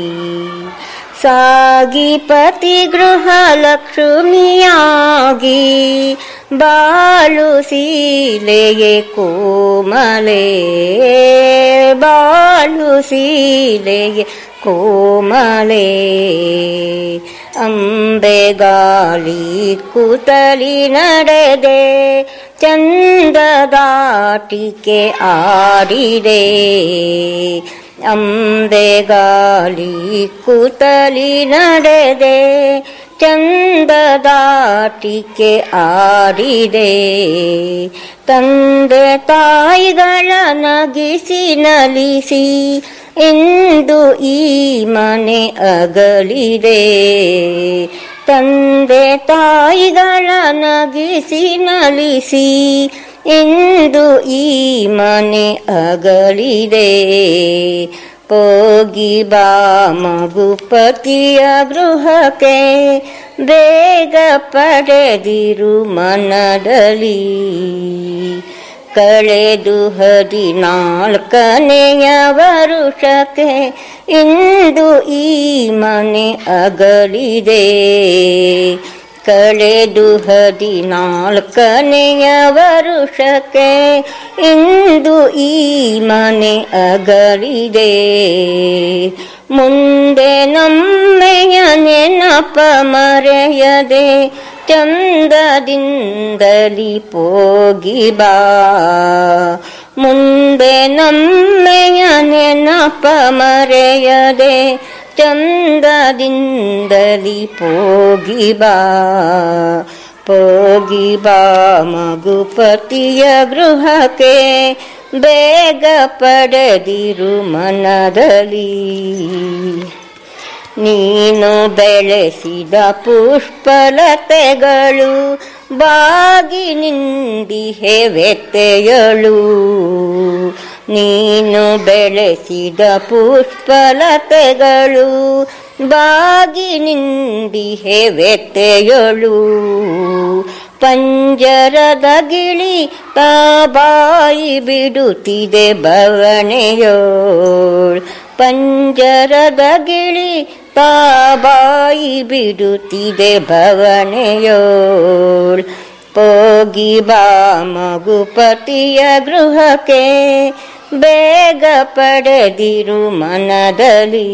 ಸಾಗಿ ಪತಿ ಗೃಹ ಲಕ್ಷ್ಮಿಯಾಗಿ ಬಾಳು ಸೀಲೆಯೇ ಕೋಮಲೆ ಬಾಳು ಸೀಲೆಯೇ ಕೋಮಲೆ ಅಂಬೆಗಾಲಿ ಕುತಲಿ ನಡೆದೆ ಚಂದದಾಟಿಕೆ ಆಡಿದೆ ಅಂಬೆಗಾಲಿ ಕುತಲಿ ನಡೆದೆ ಚಂದದಾಟಿಕೆ ಆಡಿದೆ ತಂದೆ ತಾಯಿಗಳ ನಗಿಸಿ ನಲಿಸಿ ಇಂದು ಈ ಮನೆ ಅಗಲಿದೆ ತಂದೆ ತಾಯಿಗಳ ನಗಿಸಿ ನಲಿಸಿ ಇಂದು ಈ ಮನೆ ಅಗಲಿದೆ ಹೋಗಿ ಬಾ ಮಗುಪತಿಯ ಗೃಹಕ್ಕೆ ಬೇಗ ಪಡೆದಿರು ಮನದಲ್ಲಿ ಕಳೆದು ಹದಿನಾಲ್ಕನೆಯ ವರುಷಕ್ಕೆ ಇಂದು ಈ ಮನೆ ಅಗಲಿದೆ ಕಳೆದು ಹದಿನಾಲ್ಕನೆಯ ವರುಷಕ್ಕೆ ಇಂದು ಈ ಮನೆ ಅಗಲಿದೆ ಮುಂದೆ ನಮ್ಮೆಯ ನೆನಪ ಮರೆಯದೆ ಚಂದದಿಂದಲಿ ಪೋಗಿ ಬಾ ಮುಂದೆ ನಮ್ಮೆಯ ನೆನಪ ಮರೆಯದೆ ಚಂದದಿಂದಲಿ ಪೋಗಿ ಬಾ ಪೋಗಿ ಬಾ ಮಗುಪತಿಯ ಗೃಹಕ್ಕೆ ಬೇಗ ಪಡೆದಿರು ಮನದಲ್ಲಿ ನೀನು ಬೆಳೆಸಿದ ಪುಷ್ಪಲತೆಗಳು ಬಾಗಿ ನಿಂದಿಹೆ ವ್ಯತ್ಯಯಳು ನೀನು ಬೆಳೆಸಿದ ಪುಷ್ಪಲತೆಗಳು ಬಾಗಿ ನಿಂದಿಹೆ ವ್ಯತ್ಯಯಳು ಪಂಜರದ ಗಿಳಿ ತಾಬಾಯಿ ಬಿಡುತ್ತಿದೆ ಬವಣೆಯೋಳ್ ಪಂಜರದ ಗಿಳಿ ತಾಬಾಯಿ ಬಿಡುತ್ತಿದೆ ಭವನೆಯೋಳ್ ಹೋಗಿ ಬಾ ಮಗುಪತಿಯ ಗೃಹಕ್ಕೆ ಬೇಗ ಪಡೆದಿರು ಮನದಲ್ಲಿ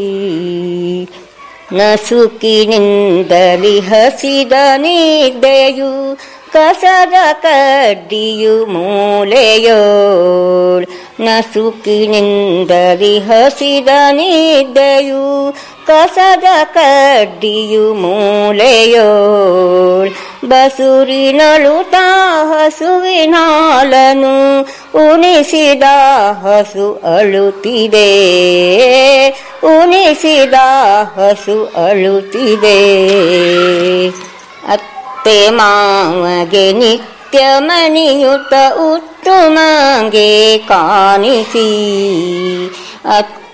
ನಸುಕಿನಿಂದಲಿ ಹಸಿದ ನಿದ್ದೆಯು ಕಸದ ಕಡ್ಡಿಯು ಮೂಲೆಯೋಳ್ ನಸುಕಿನಿಂದಲಿ ಹಸಿದ ನಿದ್ದೆಯು ಕಸದ ಕಡ್ಡಿಯು ಮೂಲೆಯೋಳ್ ಬಸುರಿನಳುತ ಹಸುವಿನಾಲನು ಉಣಿಸಿದ ಹಸು ಅಳುತ್ತಿದೆ ಉಣಿಸಿದ ಹಸು ಅಳುತ್ತಿದೆ ಅತ್ತೆ ಮಾವಗೆ ನಿತ್ಯ ಮಣಿಯುತ ಉತ್ತುಮಗೆ ಕಾಣಿಸಿ ಅತ್ತೆ